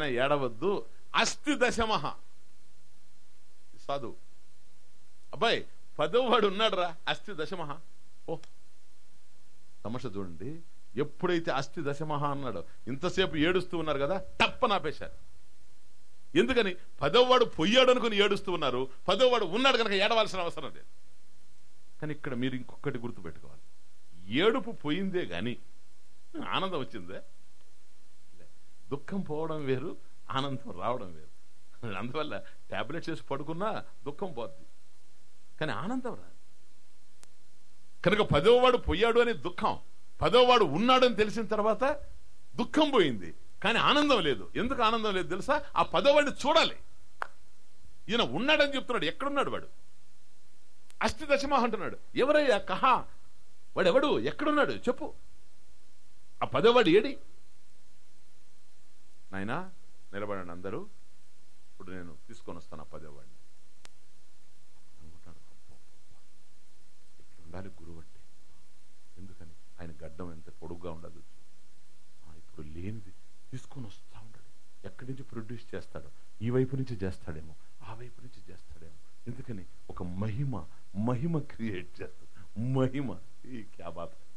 ఏడవద్దు అస్థి దశమహ సాధు అబ్బాయి పదోవాడు ఉన్నాడు రా అస్థి దశమహ ఓ తమష చూడండి ఎప్పుడైతే అస్థి దశమహ అన్నాడో ఇంతసేపు ఏడుస్తూ ఉన్నారు కదా తప్ప నాపేశారు ఎందుకని పదోవాడు పొయ్యాడు అనుకుని ఏడుస్తూ ఉన్నారు పదోవాడు ఉన్నాడు కనుక ఏడవలసిన అవసరం లేదు కానీ ఇక్కడ మీరు ఇంకొకటి గుర్తుపెట్టుకోవాలి ఏడుపు పోయిందే గాని ఆనందం వచ్చిందే లే. దుఃఖం పోవడం వేరు ఆనందం రావడం వేరు అందువల్ల టాబ్లెట్స్ వేసి పడుకున్నా దుఃఖం పోద్ది కానీ ఆనందం రాదు కనుక పదోవాడు పోయాడు అనే దుఃఖం పదోవాడు ఉన్నాడని తెలిసిన తర్వాత దుఃఖం పోయింది కానీ ఆనందం లేదు ఎందుకు ఆనందం లేదు తెలుసా ఆ పదోవాడిని చూడాలి ఈయన ఉన్నాడని చెప్తున్నాడు ఎక్కడున్నాడు వాడు అస్థి దశమా అంటున్నాడు ఎవరయ్యా కహా వాడెవడు ఎక్కడున్నాడు చెప్పు ఆ పదోవాడు ఏడి నాయనా నిలబడండి అందరూ ఇప్పుడు నేను తీసుకొని వస్తాను ఆ పదోవాడిని అనుకుంటాడు అబ్బో, అబ్బో, ఇట్లా ఉండాలి గురువు అంటే ఎందుకని ఆయన గడ్డం ఎంత పొడుగ్గా ఉండదు ఆ, ఇప్పుడు లేనిది తీసుకొని వస్తా ఉంటాడు ఎక్కడి నుంచి ప్రొడ్యూస్ చేస్తాడో ఈ వైపు నుంచి చేస్తాడేమో ఆ వైపు నుంచి చేస్తాడేమో ఎందుకని ఒక మహిమ మహిమ క్రియేట్ చేస్తాడు మహిమ ఈ క్యా బాత్ హై.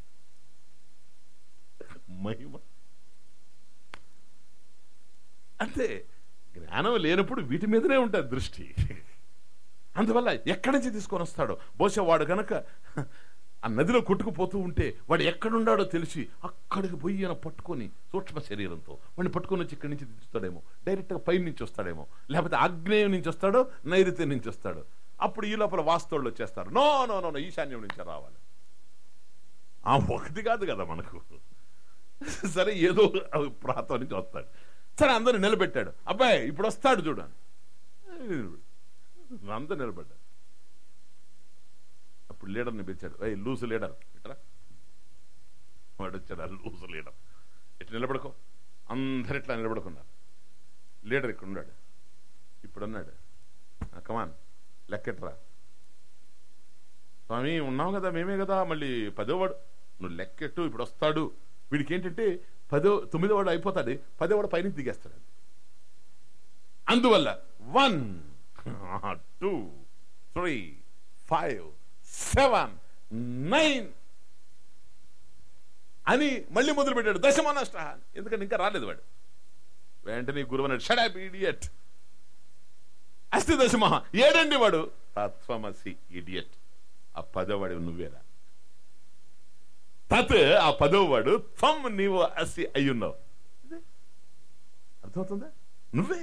మహిమ అంటే జ్ఞానం లేనప్పుడు వీటి మీదనే ఉంటుంది దృష్టి అందువల్ల ఎక్కడి నుంచి తీసుకొని వస్తాడో బహుశా వాడు గనక ఆ నదిలో కొట్టుకుపోతూ ఉంటే వాడు ఎక్కడున్నాడో తెలిసి అక్కడికి పోయి ఈయన పట్టుకొని సూక్ష్మ శరీరంతో వాడిని పట్టుకొని వచ్చి ఇక్కడి నుంచి దించుతాడేమో డైరెక్ట్గా పై నుంచి వస్తాడేమో లేకపోతే ఆగ్నేయం నుంచి వస్తాడో నైరుతి నుంచి వస్తాడు అప్పుడు ఈ లోపల వాస్తవులు వచ్చేస్తారు నో నో నో నో, ఈశాన్యం నుంచి రావాలి ఆ ఒకటి కాదు కదా మనకు సరే ఏదో ప్రాంతం నుంచి వస్తాడు సరే అందరూ నిలబెట్టాడు అబ్బాయి ఇప్పుడు వస్తాడు చూడండి అందరు నిలబడ్డారు అప్పుడు లీడర్ని పిలిచాడు ఏ లూసు లీడర్ ఇట్రా వాడు వచ్చాడు ఆ లూసు లీడర్ ఇట్లా నిలబడుకో అందరు ఇట్లా నిలబడుకున్నారు లీడర్ ఇక్కడ ఉన్నాడు ఇప్పుడు అన్నాడు కమాన్ లెక్కెట్రా స్వామి ఉన్నాం కదా మేమే కదా మళ్ళీ పదోవాడు నువ్వు లెక్కెట్టు ఇప్పుడు వస్తాడు వీడికి ఏంటంటే పదో తొమ్మిదో వాడు అయిపోతాడు పదో వాడు పైన దిగేస్తాడు అందువల్ల one two three five seven nine అని మళ్ళీ మొదలు పెట్టాడు దశమానష్ట ఎందుకంటే ఇంకా రాలేదు వాడు వెంటనే గురువు అన్నాడు షడాప్ ఇడియట్ అస్థి దశమహ ఏడండి వాడు తత్వమసి ఇడియట్ ఆ పదవాడు నువ్వేరా తత్ ఆ పదోవాడు త్వం నీవు అసి అయ్యున్నావు ఇదే. అర్థమవుతుందా నువ్వే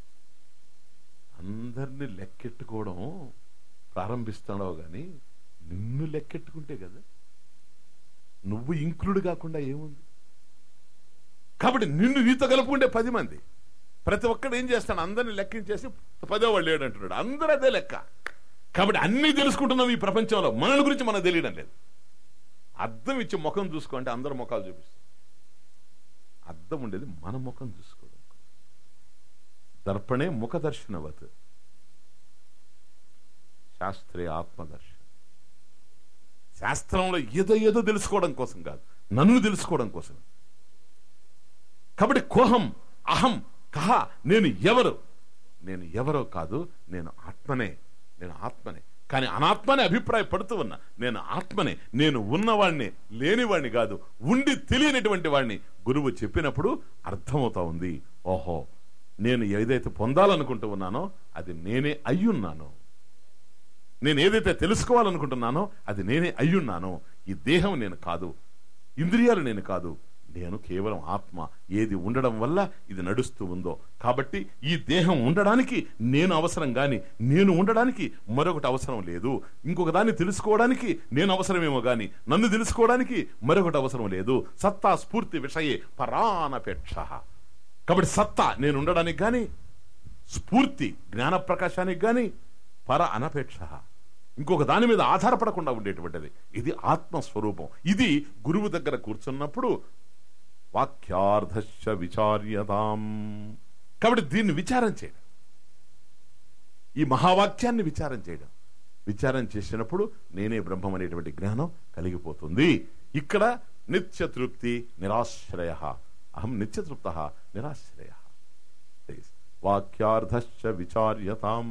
అందరిని లెక్కెట్టుకోవడం ప్రారంభిస్తున్నావు గాని నిన్ను లెక్కెట్టుకుంటే కదా నువ్వు ఇంక్లూడ్ కాకుండా ఏముంది కాబట్టి నిన్ను నీతో కలుపుకుంటే పది మంది ప్రతి ఒక్కడు ఏం చేస్తాడు అందరిని లెక్కించేసి పదో వాళ్ళు లేడు అంటున్నాడు అందరూ అదే లెక్క కాబట్టి అన్ని తెలుసుకుంటున్నాం ఈ ప్రపంచంలో మన గురించి మనకు తెలియడం లేదు అద్దం ఇచ్చి ముఖం చూసుకోంటే అందరు ముఖాలు చూపిస్తారు అద్దం ఉండేది మన ముఖం చూసుకోవడం దర్పణే ముఖ దర్శనవత్ శాస్త్రే ఆత్మదర్శనం శాస్త్రంలో ఏదో ఏదో తెలుసుకోవడం కోసం కాదు నన్ను తెలుసుకోవడం కోసం కాబట్టి కోహం అహం కహ నేను ఎవరు నేను ఎవరో కాదు నేను ఆత్మనే నేను ఆత్మనే కానీ అనాత్మనే అభిప్రాయపడుతూ ఉన్నా నేను ఆత్మనే నేను ఉన్నవాడిని లేనివాడిని కాదు ఉండి తెలియనటువంటి వాడిని గురువు చెప్పినప్పుడు అర్థమవుతా ఉంది ఓహో నేను ఏదైతే పొందాలనుకుంటూ ఉన్నానో అది నేనే అయ్యున్నాను నేను ఏదైతే తెలుసుకోవాలనుకుంటున్నానో అది నేనే అయ్యున్నాను ఈ దేహం నేను కాదు ఇంద్రియాలు నేను కాదు నేను కేవలం ఆత్మ ఏది ఉండడం వల్ల ఇది నడుస్తూ ఉందో కాబట్టి ఈ దేహం ఉండడానికి నేను అవసరం గాని నేను ఉండడానికి మరొకటి అవసరం లేదు ఇంకొక దాన్ని తెలుసుకోవడానికి నేను అవసరమేమో గాని నన్ను తెలుసుకోవడానికి మరొకటి అవసరం లేదు సత్తా స్ఫూర్తి విషయే పరానపేక్ష కాబట్టి సత్తా నేను ఉండడానికి గాని స్ఫూర్తి జ్ఞాన ప్రకాశానికి గాని పర అనపేక్ష ఇంకొక దాని మీద ఆధారపడకుండా ఉండేటువంటిది ఇది ఆత్మస్వరూపం ఇది గురువు దగ్గర కూర్చున్నప్పుడు వాక్యార్థశ్చ విచార్యతాం కాబట్టి దీన్ని విచారం చేయడం ఈ మహావాక్యాన్ని విచారం చేయడం విచారం చేసినప్పుడు నేనే బ్రహ్మం అనేటువంటి జ్ఞానం కలిగిపోతుంది ఇక్కడ నిత్య తృప్తి నిరాశ్రయ అహం నిత్యతృప్త నిరాశ్రయ వాక్యార్థశ్చ విచార్యతాం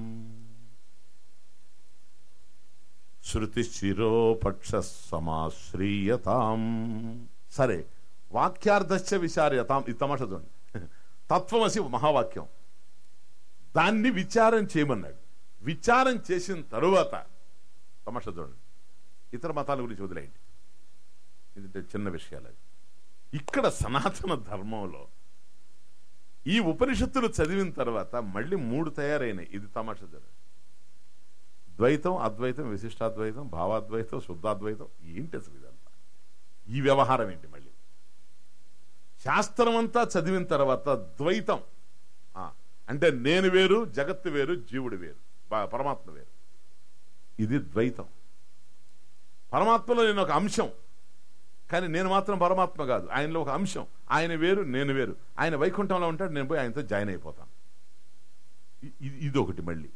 శృతి శిరోపక్ష సమాశ్రీయతాం సరే వాక్యార్థశ్చ విచార్యతాం ఇది తమాషా చూడండి తత్వమసి మహావాక్యం దాన్ని విచారం చేయమన్నాడు విచారం చేసిన తరువాత తమాషా చూడండి ఇతర మతాల గురించి వదిలేయండి ఇది చిన్న విషయాలు అవి ఇక్కడ సనాతన ధర్మంలో ఈ ఉపనిషత్తులు చదివిన తర్వాత మళ్ళీ మూడు తయారైనాయి ఇది తమాషా చూడండి ద్వైతం అద్వైతం విశిష్టాద్వైతం భావాద్వైతం శుద్ధాద్వైతం ఏంటి అసలు ఇదంతా ఈ వ్యవహారం ఏంటి మళ్ళీ శాస్త్రం అంతా చదివిన తర్వాత ద్వైతం ఆ, అంటే నేను వేరు జగత్తు వేరు జీవుడు వేరు బా- పరమాత్మ వేరు ఇది ద్వైతం పరమాత్మలో నేను ఒక అంశం కానీ నేను మాత్రం పరమాత్మ కాదు ఆయనలో ఒక అంశం ఆయన వేరు నేను వేరు ఆయన వైకుంఠంలో ఉంటాడు నేను పోయి ఆయనతో జాయిన్ అయిపోతాను ఇ- ఇది- ఇది ఒకటి మళ్ళీ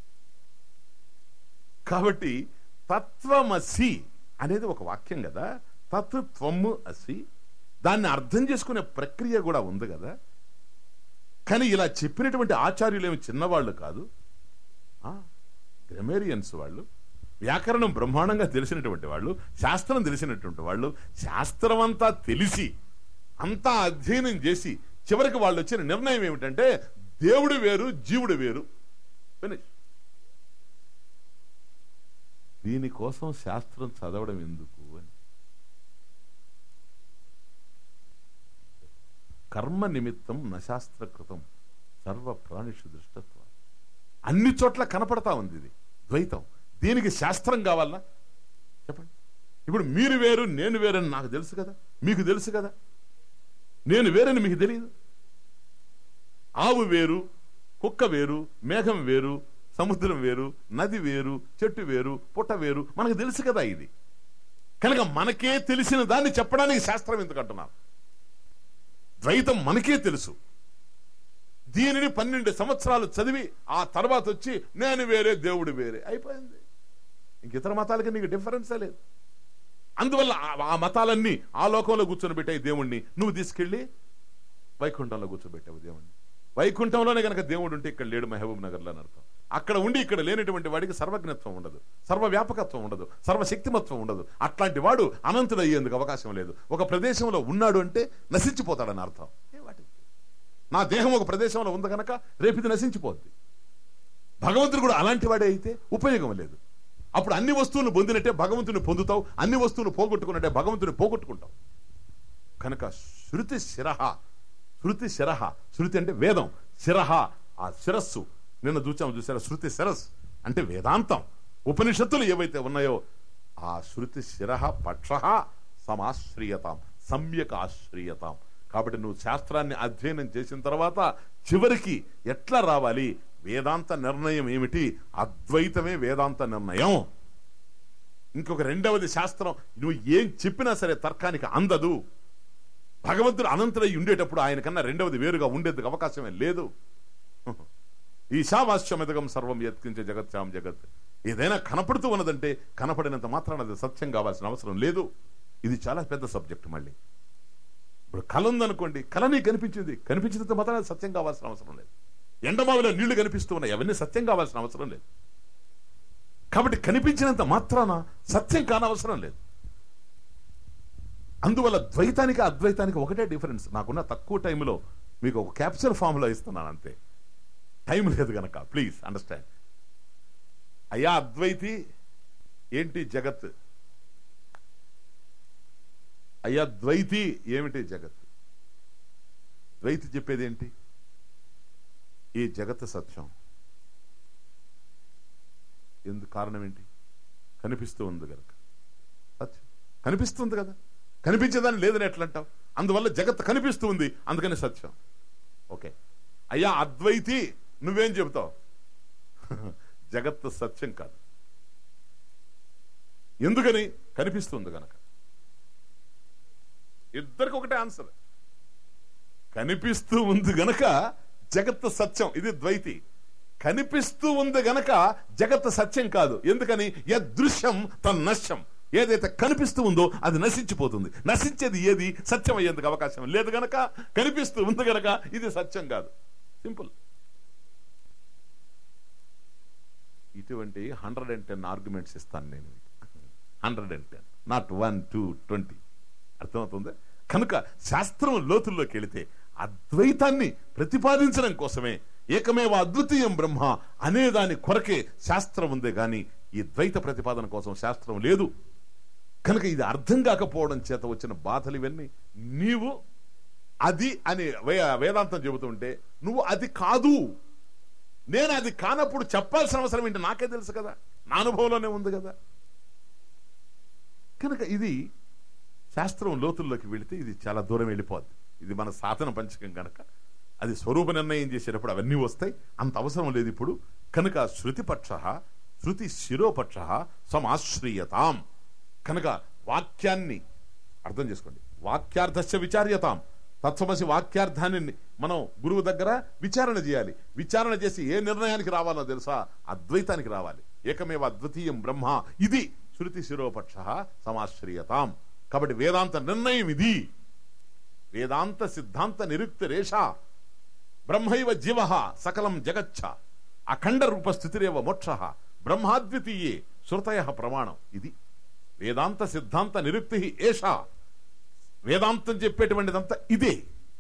కాబట్టి తత్వమసి అనేది ఒక వాక్యం కదా తత్వము అసి దాన్ని అర్థం చేసుకునే ప్రక్రియ కూడా ఉంది కదా కానీ ఇలా చెప్పినటువంటి ఆచార్యులు ఏమి చిన్నవాళ్ళు కాదు గ్రమేరియన్స్ వాళ్ళు వ్యాకరణం బ్రహ్మాండంగా తెలిసినటువంటి వాళ్ళు శాస్త్రం తెలిసినటువంటి వాళ్ళు శాస్త్రం అంతా తెలిసి అంతా అధ్యయనం చేసి చివరికి వాళ్ళు వచ్చిన నిర్ణయం ఏమిటంటే దేవుడు వేరు జీవుడు వేరు ఫినిష్ దీనికోసం శాస్త్రం చదవడం ఎందుకు అని కర్మ నిమిత్తం నశాస్త్రకృతం సర్వ ప్రాణిషు దృష్టత్వం అన్ని చోట్ల కనపడతా ఉంది ఇది ద్వైతం దీనికి శాస్త్రం కావాలా చెప్పండి ఇప్పుడు మీరు వేరు నేను వేరని నాకు తెలుసు కదా మీకు తెలుసు కదా నేను వేరని మీకు తెలియదు ఆవు వేరు కుక్క వేరు మేఘం వేరు సముద్రం వేరు నది వేరు చెట్టు వేరు పుట్ట వేరు మనకు తెలుసు కదా ఇది కనుక మనకే తెలిసిన దాన్ని చెప్పడానికి శాస్త్రం ఎందుకు అంటున్నాను ద్వైతం మనకే తెలుసు దీనిని పన్నెండు సంవత్సరాలు చదివి ఆ తర్వాత వచ్చి నేను వేరే దేవుడు వేరే అయిపోయింది ఇంక ఇతర మతాలకి నీకు డిఫరెన్సే లేదు అందువల్ల ఆ- ఆ మతాలన్నీ ఆ లోకంలో కూర్చొని పెట్టాయి దేవుణ్ణి నువ్వు తీసుకెళ్లి వైకుంఠంలో కూర్చోబెట్టావు దేవుణ్ణి వైకుంఠంలోనే కనుక దేవుడు ఉంటే ఇక్కడ లేడు మహబూబ్ నగర్ లో అని అర్థం అక్కడ ఉండి ఇక్కడ లేనటువంటి వాడికి సర్వజ్ఞత్వం ఉండదు సర్వ వ్యాపకత్వం ఉండదు సర్వశక్తిమత్వం ఉండదు అట్లాంటి వాడు అనంతుడు అయ్యేందుకు అవకాశం లేదు ఒక ప్రదేశంలో ఉన్నాడు అంటే నశించిపోతాడని అర్థం ఏ వాటి నా దేహం ఒక ప్రదేశంలో ఉంది కనుక రేపు ఇది నశించిపోద్ది భగవంతుడు కూడా అలాంటి వాడే అయితే ఉపయోగం లేదు అప్పుడు అన్ని వస్తువులు పొందినట్టే భగవంతుని పొందుతావు అన్ని వస్తువులు పోగొట్టుకున్నట్టే భగవంతుని పోగొట్టుకుంటావు కనుక శృతి శిరహ శృతి శిరహ శృతి అంటే వేదం శిరహ ఆ శిరస్సు నిన్న చూచాము చూసారా శృతి శిరస్ అంటే వేదాంతం ఉపనిషత్తులు ఏవైతే ఉన్నాయో ఆ శృతి శిరహ పక్ష సమాశ్రీయతాం సమ్యక్ ఆశ్రీయతాం కాబట్టి నువ్వు శాస్త్రాన్ని అధ్యయనం చేసిన తర్వాత చివరికి ఎట్లా రావాలి వేదాంత నిర్ణయం ఏమిటి అద్వైతమే వేదాంత నిర్ణయం ఇంకొక రెండవది శాస్త్రం నువ్వు ఏం చెప్పినా సరే తర్కానికి అందదు భగవంతుడు అనంతుడై ఉండేటప్పుడు ఆయన కన్నా రెండవది వేరుగా ఉండేందుకు అవకాశమే లేదు ఈశావాస్యమిదగం సర్వం యత్కించే జగత్యాం జగత్ ఏదైనా కనపడుతూ ఉన్నదంటే కనపడినంత మాత్రాన అది సత్యం కావాల్సిన అవసరం లేదు ఇది చాలా పెద్ద సబ్జెక్ట్ మళ్ళీ ఇప్పుడు కళ ఉందనుకోండి కళ నీకు కనిపించింది కనిపించినంత మాత్రం అది సత్యం కావాల్సిన అవసరం లేదు ఎండమావిలో నీళ్లు కనిపిస్తూ ఉన్నాయి అవన్నీ సత్యం కావాల్సిన అవసరం లేదు కాబట్టి కనిపించినంత మాత్రాన సత్యం కానవసరం లేదు అందువల్ల ద్వైతానికి అద్వైతానికి ఒకటే డిఫరెన్స్ నాకున్న తక్కువ టైంలో మీకు ఒక క్యాప్చర్ ఫామ్ లో ఇస్తున్నాను అంతే టైం లేదు గనక ప్లీజ్ అండర్స్టాండ్ అయ్యా అద్వైతి ఏంటి జగత్ అయ్యా ద్వైతి ఏమిటి జగత్ ద్వైతి చెప్పేది ఏంటి ఈ జగత్ సత్యం ఎందుకు కారణం ఏంటి కనిపిస్తూ ఉంది కనుక సత్యం కనిపిస్తుంది కదా కనిపించేదాన్ని లేదని ఎట్లా అంటావు అందువల్ల జగత్ కనిపిస్తూ ఉంది అందుకని సత్యం ఓకే అయ్యా అద్వైతి నువ్వేం చెబుతావు జగత్తు సత్యం కాదు ఎందుకని కనిపిస్తుంది గనక ఇద్దరికి ఒకటే ఆన్సర్ కనిపిస్తూ ఉంది గనక జగత్తు సత్యం ఇది ద్వైతి కనిపిస్తూ ఉంది గనక జగత్తు సత్యం కాదు ఎందుకని యదృశ్యం తన్నశ్యం ఏదైతే కనిపిస్తూ ఉందో అది నశించిపోతుంది నశించేది ఏది సత్యం అయ్యేందుకు అవకాశం లేదు గనక కనిపిస్తూ ఉంది గనక ఇది సత్యం కాదు సింపుల్ ఇటువంటి హండ్రెడ్ అండ్ టెన్ ఆర్గ్యుమెంట్స్ ఇస్తాను నేను hundred and ten not one two twenty అర్థమవుతుంది కనుక శాస్త్రం లోతుల్లోకి వెళితే అద్వైతాన్ని ప్రతిపాదించడం కోసమే ఏకమేవ అద్వితీయం బ్రహ్మ అనే దాని కొరకే శాస్త్రం ఉందే గాని ఈ ద్వైత ప్రతిపాదన కోసం శాస్త్రం లేదు కనుక ఇది అర్థం కాకపోవడం చేత వచ్చిన బాధలు ఇవన్నీ నీవు అది అని వే- వేదాంతం చెబుతుంటే నువ్వు అది కాదు నేను అది కానప్పుడు చెప్పాల్సిన అవసరం ఏంటి నాకే తెలుసు కదా నా అనుభవంలోనే ఉంది కదా కనుక ఇది శాస్త్రం లోతుల్లోకి వెళితే ఇది చాలా దూరం వెళ్ళిపోద్ది ఇది మన సాధన పంచకం కనుక అది స్వరూప నిర్ణయం చేసేటప్పుడు అవన్నీ వస్తాయి అంత అవసరం లేదు ఇప్పుడు కనుక శృతిపక్ష శృతి శిరోపక్ష సమాశ్రీయతాం కనుక వాక్యాన్ని అర్థం చేసుకోండి వాక్యార్థస్య విచార్యతాం తత్వమసి వాక్యార్థాన్ని మనం గురువు దగ్గర విచారణ చేయాలి విచారణ చేసి ఏ నిర్ణయానికి రావాలో తెలుసా అద్వైతానికి రావాలి ఏకమేవ అద్వితీయం బ్రహ్మ ఇది శృతి శిరోపక్ష సమాశ్రీయతాం కాబట్టి వేదాంత నిర్ణయం ఇది వేదాంత సిద్ధాంత నిరుక్త రేష బ్రహ్మైవ జీవ సకలం జగచ్చ అఖండ రూపస్థితిరేవ మోక్ష బ్రహ్మాద్వితీయే శృతయ ప్రమాణం ఇది వేదాంత సిద్ధాంత నిరుక్తి ఏష వేదాంతం చెప్పేటువంటిదంతా ఇదే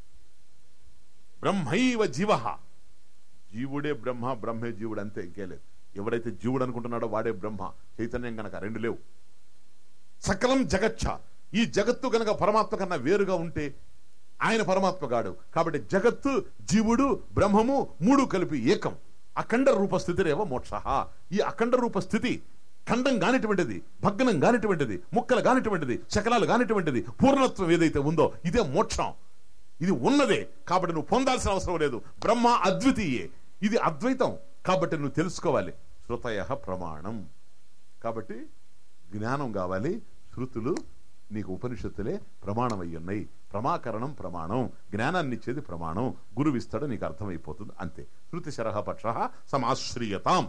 బ్రహ్మైవ జీవ జీవుడే బ్రహ్మ బ్రహ్మే జీవుడు అంతే ఇంకే లేదు ఎవరైతే జీవుడు అనుకుంటున్నాడో వాడే బ్రహ్మ చైతన్యం గనక రెండు లేవు సకలం జగచ్చ ఈ జగత్తు గనక పరమాత్మ కన్నా వేరుగా ఉంటే ఆయన పరమాత్మ గాడు కాబట్టి జగత్తు జీవుడు బ్రహ్మము మూడు కలిపి ఏకం అఖండ రూప స్థితిరేవ మోక్ష ఈ అఖండ రూప స్థితి ఖండం కానిటువంటిది భగ్నం కానిటువంటిది ముక్కలు కానిటువంటిది శకలాలు కానిటువంటిది పూర్ణత్వం ఏదైతే ఉందో ఇదే మోక్షం ఇది ఉన్నదే కాబట్టి నువ్వు పొందాల్సిన అవసరం లేదు బ్రహ్మ అద్వితీయే ఇది అద్వైతం కాబట్టి నువ్వు తెలుసుకోవాలి శృతయ ప్రమాణం కాబట్టి జ్ఞానం కావాలి శృతులు నీకు ఉపనిషత్తులే ప్రమాణం అయి ఉన్నాయి ప్రమాకరణం ప్రమాణం జ్ఞానాన్ని ఇచ్చేది ప్రమాణం గురువిస్తాడు నీకు అర్థమైపోతుంది అంతే శృతి శరహ పక్ష సమాశ్రీయతాం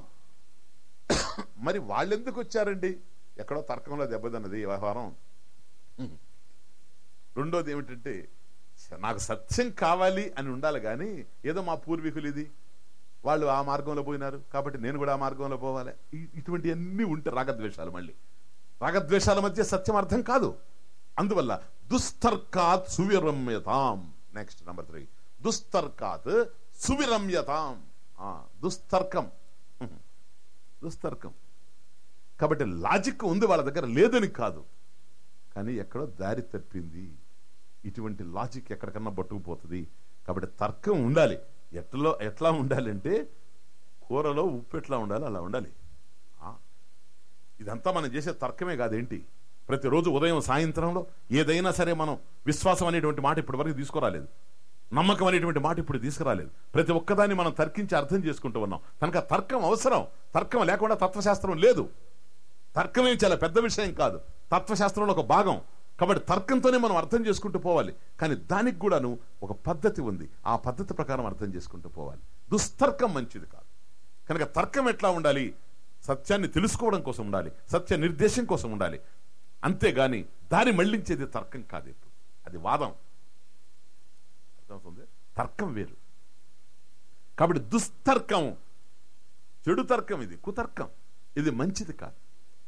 మరి వాళ్ళెందుకు వచ్చారండి ఎక్కడో తర్కంలో దెబ్బతిన్నది ఈ వ్యవహారం హ్మ్. రెండోది ఏమిటంటే నాకు సత్యం కావాలి అని ఉండాలి కానీ ఏదో మా పూర్వీకులు ఇది వాళ్ళు ఆ మార్గంలో పోయినారు కాబట్టి నేను కూడా ఆ మార్గంలో పోవాలి ఇ- ఇటువంటి అన్ని ఉంటే రాగద్వేషాలు మళ్ళీ రాగద్వేషాల మధ్య సత్యం అర్థం కాదు అందువల్ల దుస్తర్కాత్ సువిరమ్యతాం నెక్స్ట్ నంబర్ త్రీ దుస్తర్కాత్ సువిరమ్యతాం ఆ, దుస్తర్కం హ్మ్. దుస్తర్కం కాబట్టి లాజిక్ ఉంది వాళ్ళ దగ్గర లేదని కాదు కానీ ఎక్కడో దారి తప్పింది ఇటువంటి లాజిక్ ఎక్కడికన్నా పట్టుకుపోతుంది కాబట్టి తర్కం ఉండాలి ఎట్లా ఎట్లా ఉండాలంటే కూరలో ఉప్పు ఎట్లా ఉండాలి అలా ఉండాలి ఆ, ఇదంతా మనం చేసే తర్కమే కాదేంటి ప్రతిరోజు ఉదయం సాయంత్రంలో ఏదైనా సరే మనం విశ్వాసం అనేటువంటి మాట ఇప్పటి వరకు తీసుకురాలేదు నమ్మకం అనేటువంటి మాట ఇప్పుడు తీసుకురాలేదు ప్రతి ఒక్కదాన్ని మనం తర్కించి అర్థం చేసుకుంటూ ఉన్నాం కనుక తర్కం అవసరం తర్కం లేకుండా తత్వశాస్త్రం లేదు తర్కమే చాలా పెద్ద విషయం కాదు తత్వశాస్త్రంలో ఒక భాగం కాబట్టి తర్కంతోనే మనం అర్థం చేసుకుంటూ పోవాలి కానీ దానికి కూడాను ఒక పద్ధతి ఉంది ఆ పద్ధతి ప్రకారం అర్థం చేసుకుంటూ పోవాలి దుస్తర్కం మంచిది కాదు కనుక తర్కం ఎట్లా ఉండాలి సత్యాన్ని తెలుసుకోవడం కోసం ఉండాలి సత్య నిర్దేశం కోసం ఉండాలి అంతేగాని దాన్ని మళ్లించేది తర్కం కాదు ఎప్పుడు అది వాదం అర్థమవుతుంది తర్కం వేరు కాబట్టి దుస్తర్కం చెడు తర్కం ఇది కుతర్కం ఇది మంచిది కాదు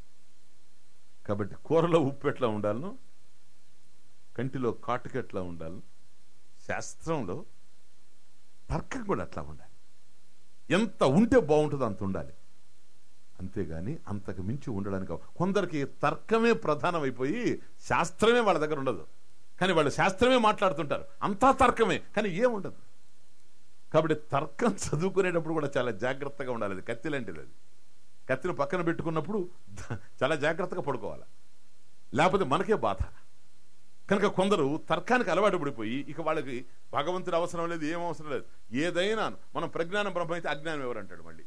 కాబట్టి కూరలో ఉప్పు ఎట్లా ఉండాలను కంటిలో కాటుక ఎట్లా ఉండాలను శాస్త్రంలో తర్కం కూడా అట్లా ఉండాలి ఎంత ఉంటే బాగుంటుందో అంత ఉండాలి అంతేగాని అంతకు మించి ఉండడానికి అవ- కొందరికి తర్కమే ప్రధానమైపోయి శాస్త్రమే వాళ్ళ దగ్గర ఉండదు కానీ వాళ్ళు శాస్త్రమే మాట్లాడుతుంటారు అంతా తర్కమే కానీ ఏముండదు కాబట్టి తర్కం చదువుకునేటప్పుడు కూడా చాలా జాగ్రత్తగా ఉండాలి అది కత్తి లాంటిది అది కత్తిని పక్కన పెట్టుకున్నప్పుడు ద- చాలా జాగ్రత్తగా పడుకోవాలి లేకపోతే మనకే బాధ కనుక కొందరు తర్కానికి అలవాటు పడిపోయి ఇక వాళ్ళకి భగవంతుడు అవసరం లేదు ఏం అవసరం లేదు ఏదైనా మనం ప్రజ్ఞానం బ్రహ్మ అయితే అజ్ఞానం ఎవరు అంటాడు మళ్ళీ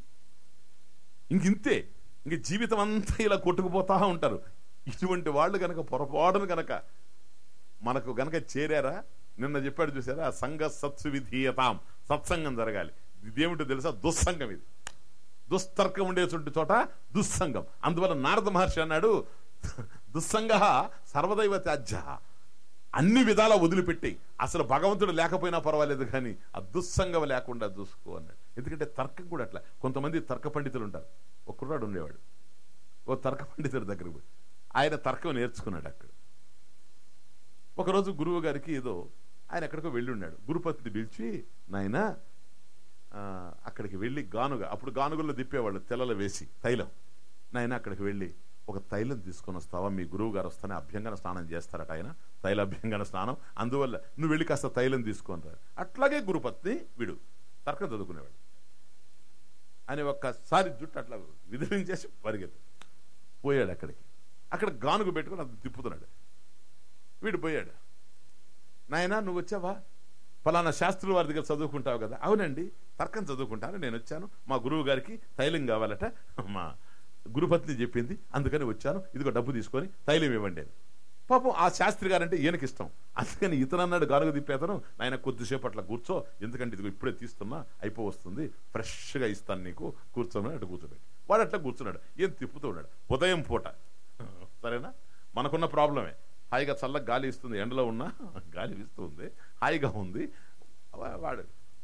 ఇంక ఇంతే ఇంక జీవితం అంతా ఇలా కొట్టుకుపోతా ఉంటారు ఇటువంటి వాళ్ళు గనక పొరపాటును గనక మనకు గనక చేరారా నిన్న చెప్పాడు చూసారా సంఘ సత్సు విధీయతాం సత్సంగం జరగాలి ఇదేమిటో తెలుసా దుస్సంగం ఇది దుస్తర్కం ఉండేటువంటి చోట దుస్సంగం అందువల్ల నారద మహర్షి అన్నాడు దుస్సంగ సర్వదైవ త్యాజ్య అన్ని విధాలా వదిలిపెట్టి అసలు భగవంతుడు లేకపోయినా పర్వాలేదు కానీ ఆ దుస్సంగం లేకుండా చూసుకో అన్నాడు ఎందుకంటే తర్కం కూడా అట్లా కొంతమంది తర్క పండితులు ఉంటారు కుర్రాడు ఉండేవాడు ఓ తర్క పండితుడి దగ్గరకు పోయి ఆయన తర్కం నేర్చుకున్నాడు అక్కడ ఒకరోజు గురువు గారికి ఏదో ఆయన ఎక్కడికో వెళ్ళి ఉన్నాడు గురుపతిని పిలిచి నాయనా ఆ, అక్కడికి వెళ్ళి గానుగ అప్పుడు గానుగల్లో దిప్పేవాళ్ళు తెల్లలు వేసి తైలం నాయన అక్కడికి వెళ్ళి ఒక తైలం తీసుకొని వస్తావా మీ గురువు గారు వస్తానే అభ్యంగన స్నానం చేస్తారట ఆయన తైల అభ్యంగన స్నానం అందువల్ల నువ్వు వెళ్ళి కాస్త తైలం తీసుకొని రా అట్లాగే గురుపత్ని విడు తర్కం చదువుకునేవాడు అని ఒక్కసారి జుట్టు అట్లా విదిలించేసి పరిగెత్తు పోయాడు అక్కడికి అక్కడ గానుగ పెట్టుకొని అది తిప్పుతున్నాడు వీడు పోయాడు నాయనా నువ్వు వచ్చావా ఫలానా శాస్త్రుల వారి దగ్గర చదువుకుంటావు కదా అవునండి తర్కం చదువుకుంటాను నేను వచ్చాను మా గురువు గారికి తైలం కావాలట మా గురుపత్ని చెప్పింది అందుకని వచ్చాను ఇదిగో డబ్బు తీసుకొని తైలం ఇవ్వండి అని పాపం ఆ శాస్త్రి గారంటే ఈయనకి ఇష్టం అందుకని ఇతను అన్నాడు గానుగ తిప్పేతను ఆయన కొద్దిసేపు అట్లా కూర్చో ఎందుకంటే ఇదిగో ఇప్పుడే తీస్తున్నా అయిపో వస్తుంది ఫ్రెష్గా ఇస్తాను నీకు కూర్చోమని అటు కూర్చోబెట్టి వాడు అట్లా కూర్చున్నాడు ఏం తిప్పుతూ ఉన్నాడు ఉదయం పూట సరేనా మనకున్న ప్రాబ్లమే హాయిగా చల్లగా గాలి ఇస్తుంది ఎండలో ఉన్నా గాలి ఇస్తుంది హాయిగా ఉంది వా- వాడు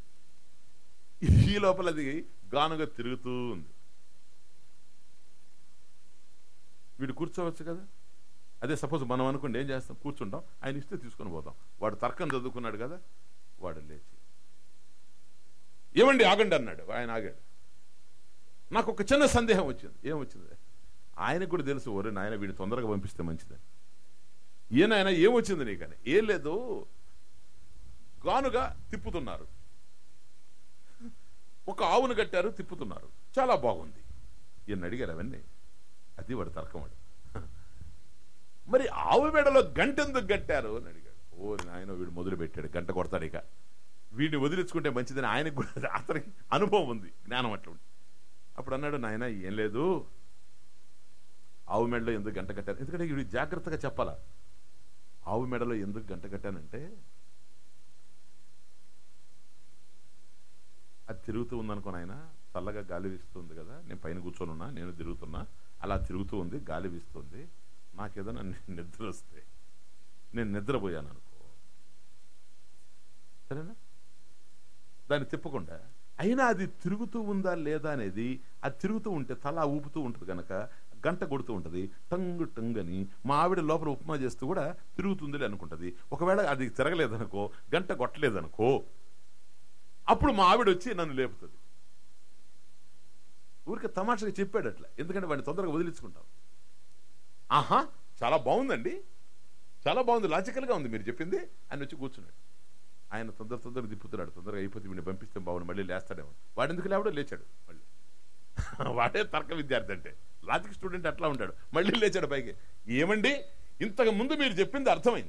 ఈ లోపల అది గానుగా తిరుగుతూ ఉంది వీడు కూర్చోవచ్చు కదా అదే సపోజ్ మనం అనుకోండి ఏం చేస్తాం కూర్చుంటాం ఆయన ఇస్తే తీసుకొని పోతాం వాడు తర్కం చదువుకున్నాడు కదా వాడు లేచి ఏమండి ఆగండి అన్నాడు ఆయన ఆగాడు నాకు ఒక చిన్న సందేహం వచ్చింది ఏం వచ్చింది ఆయనకు కూడా తెలుసు ఒరే నాయన వీడిని తొందరగా పంపిస్తే మంచిదని ఏనాయన ఏమొచ్చింది నీకని ఏం లేదు గానుగా తిప్పుతున్నారు ఒక ఆవును కట్టారు తిప్పుతున్నారు చాలా బాగుంది ఈయన అడిగారు అవన్నీ అది వాడు తర్కం వాడు మరి ఆవు మెడలో గంట ఎందుకు కట్టారు అని అడిగాడు ఓ నాయన వీడు మొదలు పెట్టాడు గంట కొడతాడు ఇక వీడిని వదిలించుకుంటే మంచిదని ఆయనకు కూడా అతనికి అనుభవం ఉంది జ్ఞానం అట్లా ఉంది అప్పుడు అన్నాడు నాయన ఏం లేదు ఆవు మెడలో ఎందుకు గంట కట్టాను ఎందుకంటే వీడు జాగ్రత్తగా చెప్పాలా ఆవు మెడలో ఎందుకు గంట కట్టానంటే అది తిరుగుతూ ఉందనుకో నాయన చల్లగా గాలి వీస్తుంది కదా నేను పైన కూర్చొని ఉన్నా నేను తిరుగుతున్నా అలా తిరుగుతూ ఉంది గాలి వీస్తుంది నాకేదైనా నిద్ర వస్తే నేను నిద్రపోయాను అనుకో సరేనా దాన్ని తిప్పకుండా అయినా అది తిరుగుతూ ఉందా లేదా అనేది అది తిరుగుతూ ఉంటే తల ఊపుతూ ఉంటుంది కనుక గంట కొడుతూ ఉంటది టంగు టంగ్ అని మా ఆవిడ లోపల ఉప్మా చేస్తూ కూడా తిరుగుతుంది అనుకుంటది ఒకవేళ అది తిరగలేదనుకో గంట కొట్టలేదనుకో అప్పుడు మా ఆవిడ వచ్చి నన్ను లేపుతుంది ఊరికే తమాషగా చెప్పాడు అట్లా ఎందుకంటే వాడిని తొందరగా వదిలించుకుంటాం ఆహా చాలా బాగుందండి చాలా బాగుంది లాజికల్గా ఉంది మీరు చెప్పింది ఆయన వచ్చి కూర్చున్నాడు ఆయన తొందర తొందరగా తిప్పుతున్నాడు తొందరగా అయిపోతే వీడిని పంపిస్తే బాగుండు మళ్ళీ లేస్తాడేమో వాడు ఎందుకు లేవడో లేచాడు మళ్ళీ వాడే తర్క విద్యార్థి అంటే లాజిక్ స్టూడెంట్ అట్లా ఉంటాడు మళ్ళీ లేచాడు పైకి ఏమండి ఇంతకు ముందు మీరు చెప్పింది అర్థమైంది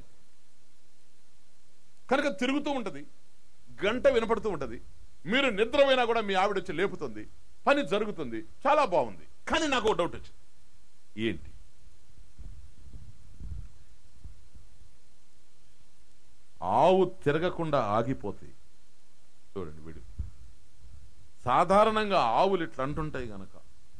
కనుక తిరుగుతూ ఉంటది గంట వినపడుతూ ఉంటది మీరు నిద్రపోయినా కూడా మీ ఆవిడ వచ్చి లేపుతుంది పని జరుగుతుంది చాలా బాగుంది కానీ నాకు ఒక డౌట్ వచ్చింది ఏంటి ఆవు తిరగకుండా ఆగిపోతాయి చూడండి వీడు సాధారణంగా ఆవులు ఇట్లా అంటుంటాయి గనక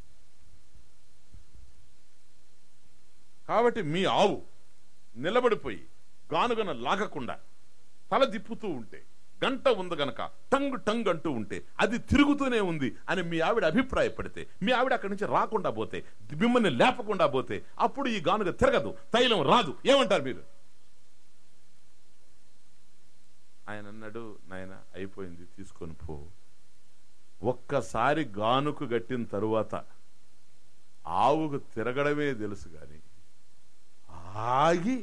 కాబట్టి మీ ఆవు నిలబడిపోయి గానుగన లాగకుండా తల తిప్పుతూ ఉంటే గంట ఉంది గనక టంగ్ టంగ్ అంటూ ఉంటే అది తిరుగుతూనే ఉంది అని మీ ఆవిడ అభిప్రాయపడితే మీ ఆవిడ అక్కడి నుంచి రాకుండా పోతే మిమ్మల్ని లేపకుండా పోతే అప్పుడు ఈ గానుగ తిరగదు తైలం రాదు ఏమంటారు మీరు ఆయన అన్నాడు నాయన అయిపోయింది తీసుకొని పో ఒక్కసారి గానుకు గట్టిన తరువాత ఆవుకు తిరగడమే తెలుసు గాని ఆగి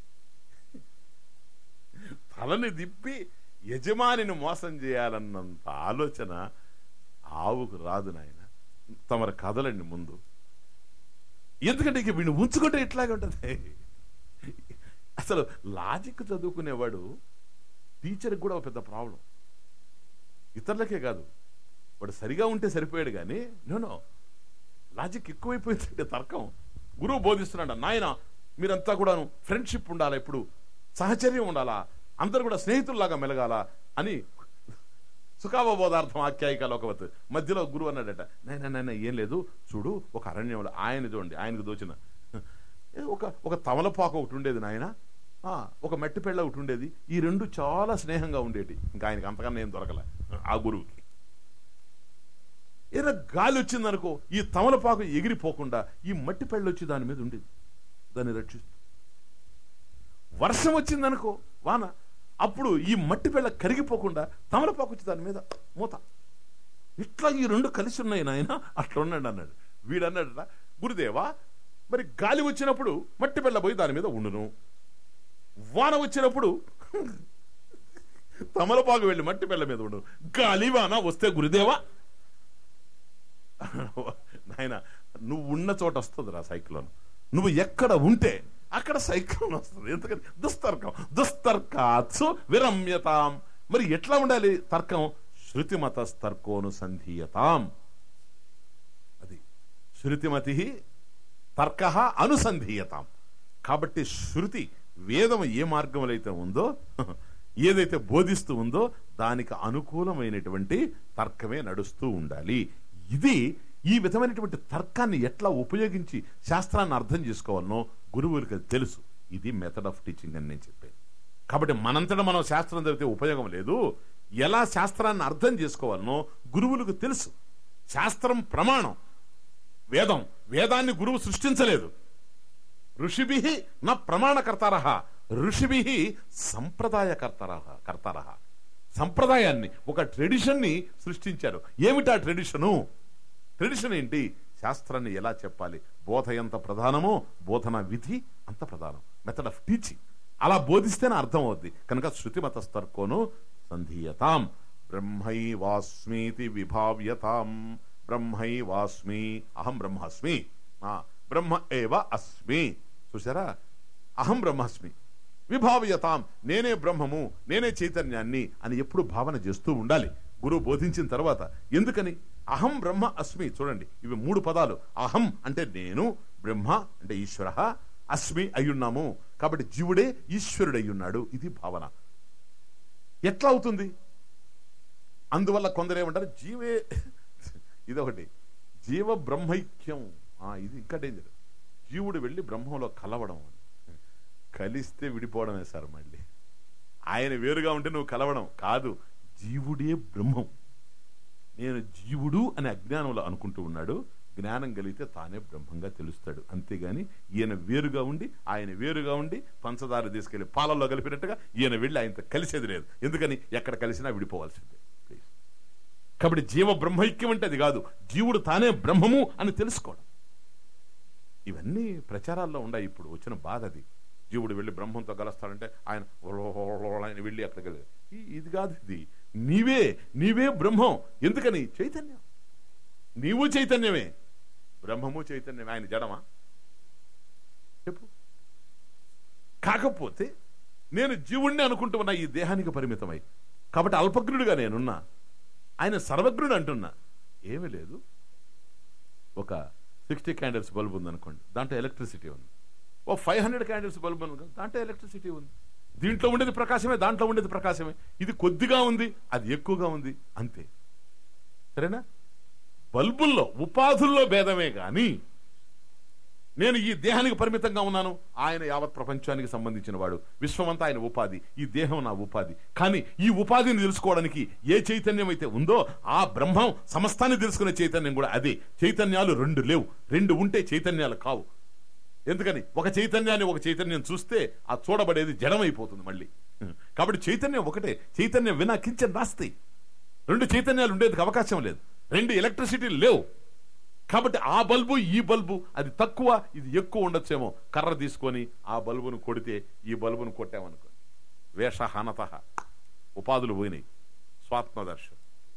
తలని దిప్పి యజమానిని మోసం చేయాలన్నంత ఆలోచన ఆవుకు రాదు నాయన తమరు కదలండి ముందు ఎందుకంటే ఇక వీడిని ఉంచుకుంటే ఇట్లాగే ఉంటది అసలు లాజిక్ చదువుకునేవాడు టీచర్కి కూడా ఒక పెద్ద ప్రాబ్లం ఇతరులకే కాదు వాడు సరిగా ఉంటే సరిపోయాడు కానీ నో లాజిక్ ఎక్కువైపోయిందంటే తర్కం గురువు బోధిస్తున్నాడు నాయన మీరంతా కూడా ఫ్రెండ్షిప్ ఉండాలా ఇప్పుడు సహచర్యం ఉండాలా అందరు కూడా స్నేహితుల్లాగా మెలగాల అని సుఖావబోధార్థం ఆఖ్యాయికలు ఒకవత్ మధ్యలో గురువు అన్నాడట నాయన నాయన ఏం లేదు చూడు ఒక అరణ్యంలో ఆయన చూడండి ఆయనకు దోచిన ఏ ఒక ఒక తమలపాకు ఒకటి ఉండేది నాయన ఆ, ఒక మట్టి పెళ్ళ ఒకటి ఉండేది ఈ రెండు చాలా స్నేహంగా ఉండేటి ఇంకా ఆయనకి అంతకన్నా ఏం దొరకలే ఆ గురువుకి ఏదైనా గాలి వచ్చిందనుకో ఈ తమలపాకు ఎగిరిపోకుండా ఈ మట్టి పెళ్ళి వచ్చి దాని మీద ఉండేది దాన్ని రక్షిస్తూ వర్షం వచ్చిందనుకో వాన అప్పుడు ఈ మట్టి పెళ్ళ కరిగిపోకుండా తమలపాకు వచ్చి దాని మీద మూత ఇట్లా ఈ రెండు కలిసి ఉన్నాయి నాయన అట్లా ఉన్నాడు అన్నాడు వీడు అన్నాడట గురుదేవా మరి గాలి వచ్చినప్పుడు మట్టి పెళ్ళ పోయి దాని మీద ఉండును వాన వచ్చినప్పుడు తమలపాకు వెళ్ళి మట్టి పెళ్ళ మీద ఉండు గాలి వాన వస్తే గురుదేవా నాయన నువ్వు ఉన్న చోట వస్తుంది రా సైక్లోన్ నువ్వు ఎక్కడ ఉంటే అక్కడ సైక్లోన్ వస్తుంది ఎందుకంటే దుస్తర్కం దుస్తర్కాత్సు విరమ్యతాం మరి ఎట్లా ఉండాలి తర్కం శృతిమత తర్కోను సంధీయతాం అది శృతిమతి తర్క అనుసంధీయతాం కాబట్టి శృతి వేదం ఏ మార్గంలో అయితే ఉందో ఏదైతే బోధిస్తూ ఉందో దానికి అనుకూలమైనటువంటి తర్కమే నడుస్తూ ఉండాలి ఇది ఈ విధమైనటువంటి తర్కాన్ని ఎట్లా ఉపయోగించి శాస్త్రాన్ని అర్థం చేసుకోవాలనో గురువులకి అది తెలుసు ఇది మెథడ్ ఆఫ్ టీచింగ్ అని నేను చెప్పాను కాబట్టి మనంతటా మనం శాస్త్రం చదివితే ఉపయోగం లేదు ఎలా శాస్త్రాన్ని అర్థం చేసుకోవాలనో గురువులకు తెలుసు శాస్త్రం ప్రమాణం వేదం వేదాన్ని గురువు సృష్టించలేదు ఋషిభి నా ప్రమాణకర్తార ఋషిభి సంప్రదాయకర్తార కర్తార సంప్రదాయాన్ని ఒక ట్రెడిషన్ ని సృష్టించారు ఏమిటా ట్రెడిషను ట్రెడిషన్ ఏంటి శాస్త్రాన్ని ఎలా చెప్పాలి బోధ ఎంత ప్రధానమో బోధన విధి అంత ప్రధానం మెథడ్ ఆఫ్ టీచింగ్ అలా బోధిస్తేనే అర్థం అవుద్ది కనుక శృతిమతస్తర్కోను సంధీయతాం బ్రహ్మైవాస్మీతి విభావ్యతాం బ్రహ్మైవాస్మి అహం బ్రహ్మాస్మి ఆ, బ్రహ్మ ఏవ అస్మి చూసారా అహం బ్రహ్మాస్మి విభావ్యతాం నేనే బ్రహ్మము నేనే చైతన్యాన్ని అని ఎప్పుడు భావన చేస్తూ ఉండాలి గురువు బోధించిన తర్వాత ఎందుకని అహం బ్రహ్మ అస్మి చూడండి ఇవి మూడు పదాలు అహం అంటే నేను బ్రహ్మ అంటే ఈశ్వర అస్మి అయ్యున్నాము కాబట్టి జీవుడే ఈశ్వరుడయ్యున్నాడు ఇది భావన ఎట్లా అవుతుంది అందువల్ల కొందరు ఏమంటారు జీవే ఇదొకటి జీవ బ్రహ్మైక్యం ఆ, ఇది ఇంకా డేంజర్ జీవుడు వెళ్ళి బ్రహ్మంలో కలవడం అని కలిస్తే విడిపోవడమే సార్ మళ్ళీ ఆయన వేరుగా ఉంటే నువ్వు కలవడం కాదు జీవుడే బ్రహ్మం నేను జీవుడు అని అజ్ఞానంలో అనుకుంటూ ఉన్నాడు జ్ఞానం కలిగితే తానే బ్రహ్మంగా తెలుస్తాడు అంతేగాని ఈయన వేరుగా ఉండి ఆయన వేరుగా ఉండి పంచదార తీసుకెళ్లి పాలల్లో కలిపినట్టుగా ఈయన వెళ్ళి ఆయనతో కలిసేది లేదు ఎందుకని ఎక్కడ కలిసినా విడిపోవాల్సిందే ప్లీజ్ కాబట్టి జీవ బ్రహ్మైక్యం అంటే అది కాదు జీవుడు తానే బ్రహ్మము అని తెలుసుకోవడం ఇవన్నీ ప్రచారాల్లో ఉన్నాయి ఇప్పుడు వచ్చిన బాధ అది జీవుడు వెళ్ళి బ్రహ్మంతో కలుస్తాడంటే ఆయన ఓలోలోలో ఆయన వెళ్ళి అక్కడికి వెళ్ళి ఈ- ఇది కాదు ఇది నీవే నీవే బ్రహ్మం ఎందుకని చైతన్యం నీవు చైతన్యమే బ్రహ్మము చైతన్యమే ఆయన జడమా చెప్పు కాకపోతే నేను జీవుణ్ణి అనుకుంటూ ఉన్నా ఈ దేహానికి పరిమితమై కాబట్టి అల్పజ్ఞుడిగా నేనున్నా ఆయన సర్వజ్ఞుడు అంటున్నా ఏమీ లేదు ఒక సిక్స్టీ క్యాండిల్స్ బల్బ్ ఉంది అనుకోండి దాంట్లో ఎలక్ట్రిసిటీ ఉంది ఓ ఫైవ్ హండ్రెడ్ క్యాండిల్స్ బల్బ్ ఉంది అనుకోండి, దాంట్లో ఎలక్ట్రిసిటీ ఉంది దీంట్లో ఉండేది ప్రకాశమే దాంట్లో ఉండేది ప్రకాశమే ఇది కొద్దిగా ఉంది అది ఎక్కువగా ఉంది అంతే సరేనా బల్బుల్లో ఉపాధుల్లో భేదమే గాని నేను ఈ దేహానికి పరిమితంగా ఉన్నాను ఆయన యావత్ ప్రపంచానికి సంబంధించిన వాడు విశ్వమంతా ఆయన ఉపాధి ఈ దేహం నా ఉపాధి కానీ ఈ ఉపాధిని తెలుసుకోవడానికి ఏ చైతన్యం అయితే ఉందో ఆ బ్రహ్మం సమస్తాన్ని తెలుసుకునే చైతన్యం కూడా అదే చైతన్యాలు రెండు లేవు రెండు ఉంటే చైతన్యాలు కావు ఎందుకని ఒక చైతన్యాన్ని ఒక చైతన్యం చూస్తే ఆ చూడబడేది జడమైపోతుంది మళ్ళీ కాబట్టి చైతన్యం ఒకటే చైతన్యం వినా కించెన్ నాస్తి రెండు చైతన్యాలు ఉండేందుకు అవకాశం లేదు రెండు ఎలక్ట్రిసిటీ లేవు కాబట్టి ఆ బల్బు ఈ బల్బు అది తక్కువ ఇది ఎక్కువ ఉండొచ్చేమో కర్ర తీసుకొని ఆ బల్బును కొడితే ఈ బల్బును కొట్టామనుకో వేషహనత ఉపాధులు పోయినాయి స్వాత్మదర్శనం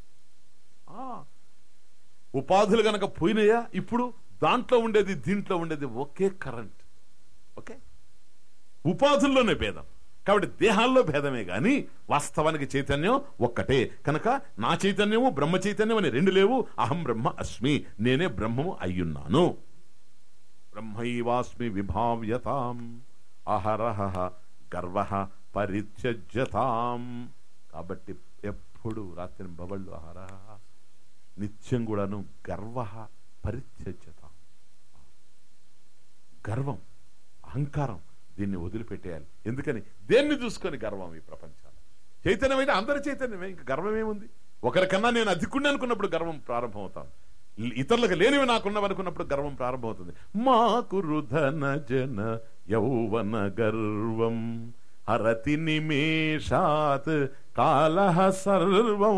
ఆ, ఉపాధులు గనక పోయినాయా ఇప్పుడు దాంట్లో ఉండేది దీంట్లో ఉండేది ఒకే కరెంట్ ఓకే ఉపాధుల్లోనే భేదం కాబట్టి దేహాల్లో భేదమే గాని వాస్తవానికి చైతన్యం ఒక్కటే కనుక నా చైతన్యము బ్రహ్మ చైతన్యం అని రెండు లేవు అహం బ్రహ్మ అస్మి నేనే బ్రహ్మము అయ్యున్నాను బ్రహ్మైవాస్మి విభావ్యతాం అహరహ గర్వ పరిత్యజ్యతాం కాబట్టి ఎప్పుడు రాత్రి బవళ్ళు అహరహ నిత్యం కూడాను గర్వ పరిత్యజ్యతాం గర్వం అహంకారం దీన్ని వదిలిపెట్టేయాలి ఎందుకని దేన్ని చూసుకొని గర్వం ఈ ప్రపంచాలు చైతన్యం అయితే అందరి చైతన్యమే ఇంకా గర్వం ఏముంది ఒకరికన్నా నేను అధికుణ్ణి అనుకున్నప్పుడు గర్వం ప్రారంభమవుతాను ఇతరులకు లేనివి నాకున్నవనుకున్నప్పుడు గర్వం ప్రారంభమవుతుంది మా కురు ధన జన యౌవన గర్వం హరతి నిమేషాత్ కాల సర్వం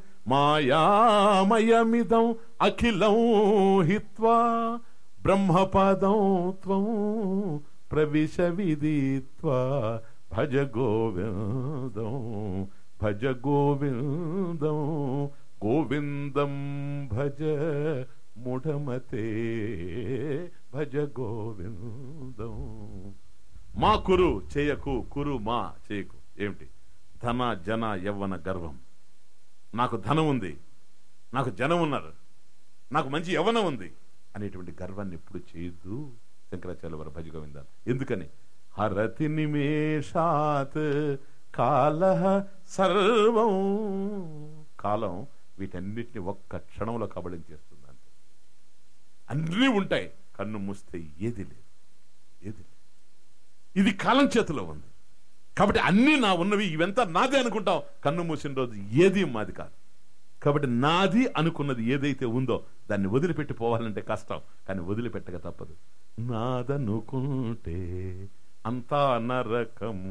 మాయామయమిదం అఖిలం హిత్వా బ్రహ్మపదం త్వం ప్రవిశ విదిత్వా భజ గోవిందం భజ గోవిందం గోవిందం భజ ముఢమతే భజ గోవిందం మా కురు చేయకు కురు మా చేయకు ఏమిటి ధన జన యవ్వన గర్వం నాకు ధనం ఉంది నాకు జనం ఉన్నారు నాకు మంచి యవ్వనం ఉంది అనేటువంటి గర్వాన్ని ఎప్పుడు చేయొద్దు శంకరాచార్య వారి భజ గోవిందాలు ఎందుకని హరతి నిమేషాత్ కాల సర్వం కాలం వీటన్నిటిని ఒక్క క్షణంలో కబళించేస్తుంది అంతే అన్నీ ఉంటాయి కన్ను మూస్తే ఏది లేదు ఏది లేదు ఇది కాలం చేతిలో ఉంది కాబట్టి అన్నీ నా ఉన్నవి ఇవంతా నాదే అనుకుంటాం కన్ను మూసిన రోజు ఏది మాది కాదు కాబట్టి నాది అనుకున్నది ఏదైతే ఉందో దాన్ని వదిలిపెట్టి పోవాలంటే కష్టం కానీ వదిలిపెట్టక తప్పదు నాదనుకుంటే అంతా నరకము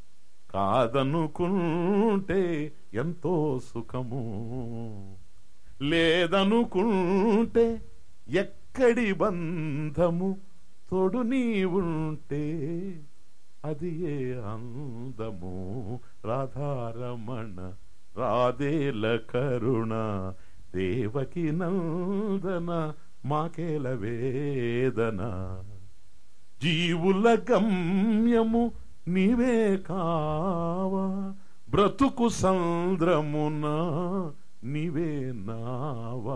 కాదనుకుంటే ఎంతో సుఖము లేదనుకుంటే ఎక్కడి బంధము తోడు నీవుంటే అది ఏ అందము రాధారమణ రాధేల కరుణ దేవకి నందన మాకేల వేదన జీవుల గమ్యము నీవే కావా బ్రతుకు సంద్రమున నీవే నావా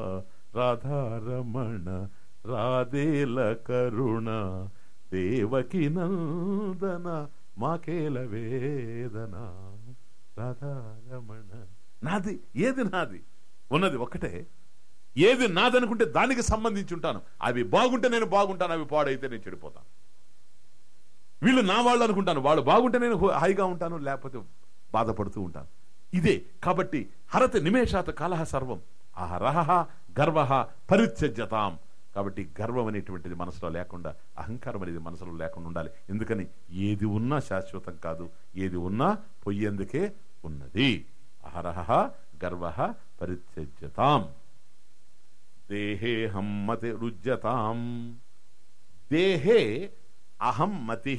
రాధారమణ రాధేల కరుణ దేవకి నందన మాకేల వేదన రాధారమణ నాది ఏది నాది ఉన్నది ఒకటే ఏది నాదనుకుంటే దానికి సంబంధించి ఉంటాను అవి బాగుంటే నేను బాగుంటాను అవి పాడైతే నేను చెడిపోతాను వీళ్ళు నా వాళ్ళు అనుకుంటాను వాళ్ళు బాగుంటే నేను హాయిగా ఉంటాను లేకపోతే బాధపడుతూ ఉంటాను ఇదే కాబట్టి హరత నిమేషాత కలహ సర్వం అహరహ గర్వ పరిత్యజ్యతాం కాబట్టి గర్వం అనేటువంటిది మనసులో లేకుండా అహంకారం అనేది మనసులో లేకుండా ఉండాలి ఎందుకని ఏది ఉన్నా శాశ్వతం కాదు ఏది ఉన్నా పొయ్యేందుకే ఉన్నది అహరహ గర్వ పరిత్యజ్యతాం దేహే హమ్మతి రుజ్యతాం దేహే అహం మతి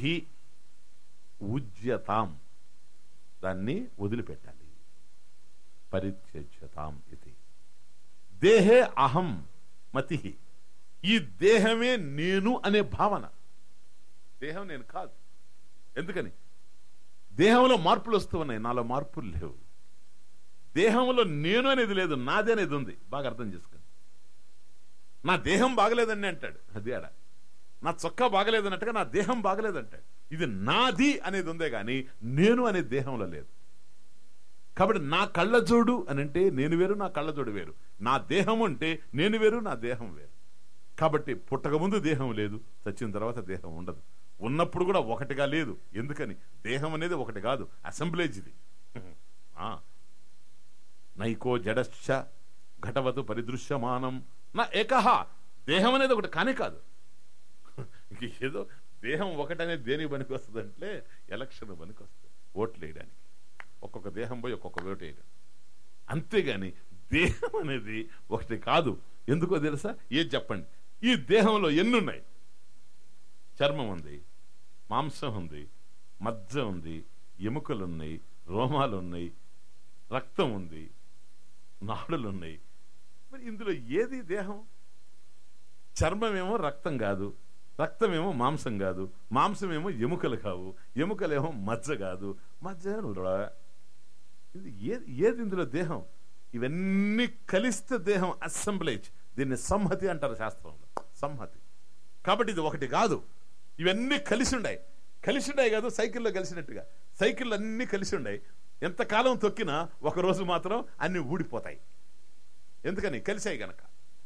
ఉజ్యతాం దాన్ని వదిలిపెట్టాలి పరిత్యజ్యతాం ఇది దేహే అహం మతి ఈ దేహమే నేను అనే భావన దేహం నేను కాదు ఎందుకని దేహంలో మార్పులు వస్తూ ఉన్నాయి నాలో మార్పులు లేవు దేహంలో నేను అనేది లేదు నాదే అనేది ఉంది బాగా అర్థం చేసుకోండి నా దేహం బాగలేదని అంటాడు అది ఆడ నా చొక్కా బాగలేదన్నట్టుగా నా దేహం బాగలేదంటాడు ఇది నాది అనేది ఉందే గాని నేను అనే దేహంలో లేదు కాబట్టి నా కళ్ళజోడు అని అంటే నేను వేరు నా కళ్ళజోడు వేరు నా దేహం అంటే నేను వేరు నా దేహం వేరు కాబట్టి పుట్టక ముందు దేహం లేదు చచ్చిన తర్వాత దేహం ఉండదు ఉన్నప్పుడు కూడా ఒకటిగా లేదు ఎందుకని దేహం అనేది ఒకటి కాదు అసెంబ్లేజ్ ఇది ఆ. నైకో జడశ్చ ఘటవతు పరిదృశ్యమానం నా ఏకహ దేహం అనేది ఒకటి కానే కాదు ఇంక ఏదో దేహం ఒకటనేది దేనికి పనికి వస్తుంది అంటే ఎలక్షన్ పనికి వస్తుంది ఓట్లు వేయడానికి ఒక్కొక్క దేహం పోయి ఒక్కొక్క ఓటు వేయడం అంతేగాని దేహం అనేది ఒకటి కాదు ఎందుకో తెలుసా ఏది చెప్పండి ఈ దేహంలో ఎన్నున్నాయి చర్మం ఉంది మాంసం ఉంది మజ్జ ఉంది ఎముకలు ఉన్నాయి రోమాలు ఉన్నాయి రక్తం ఉంది నాడులు ఉన్నాయి మరి ఇందులో ఏది దేహం చర్మమేమో రక్తం కాదు రక్తమేమో మాంసం కాదు మాంసమేమో ఎముకలు కావు ఎముకలేమో మజ్జ కాదు మజ్జ నురా. ఇది ఏది ఏది ఇందులో దేహం ఇవన్నీ కలిస్తే దేహం అసెంబ్లేజ్ దీన్ని సంహతి అంటారు శాస్త్రంలో సంహతి కాబట్టి ఇది ఒకటి కాదు ఇవన్నీ కలిసి ఉన్నాయి కలిసి ఉన్నాయి కాదు సైకిల్లో కలిసినట్టుగా సైకిల్ అన్ని కలిసి ఉన్నాయి ఎంతకాలం తొక్కినా ఒక రోజు మాత్రం అన్ని ఊడిపోతాయి ఎందుకని కలిసాయి గనక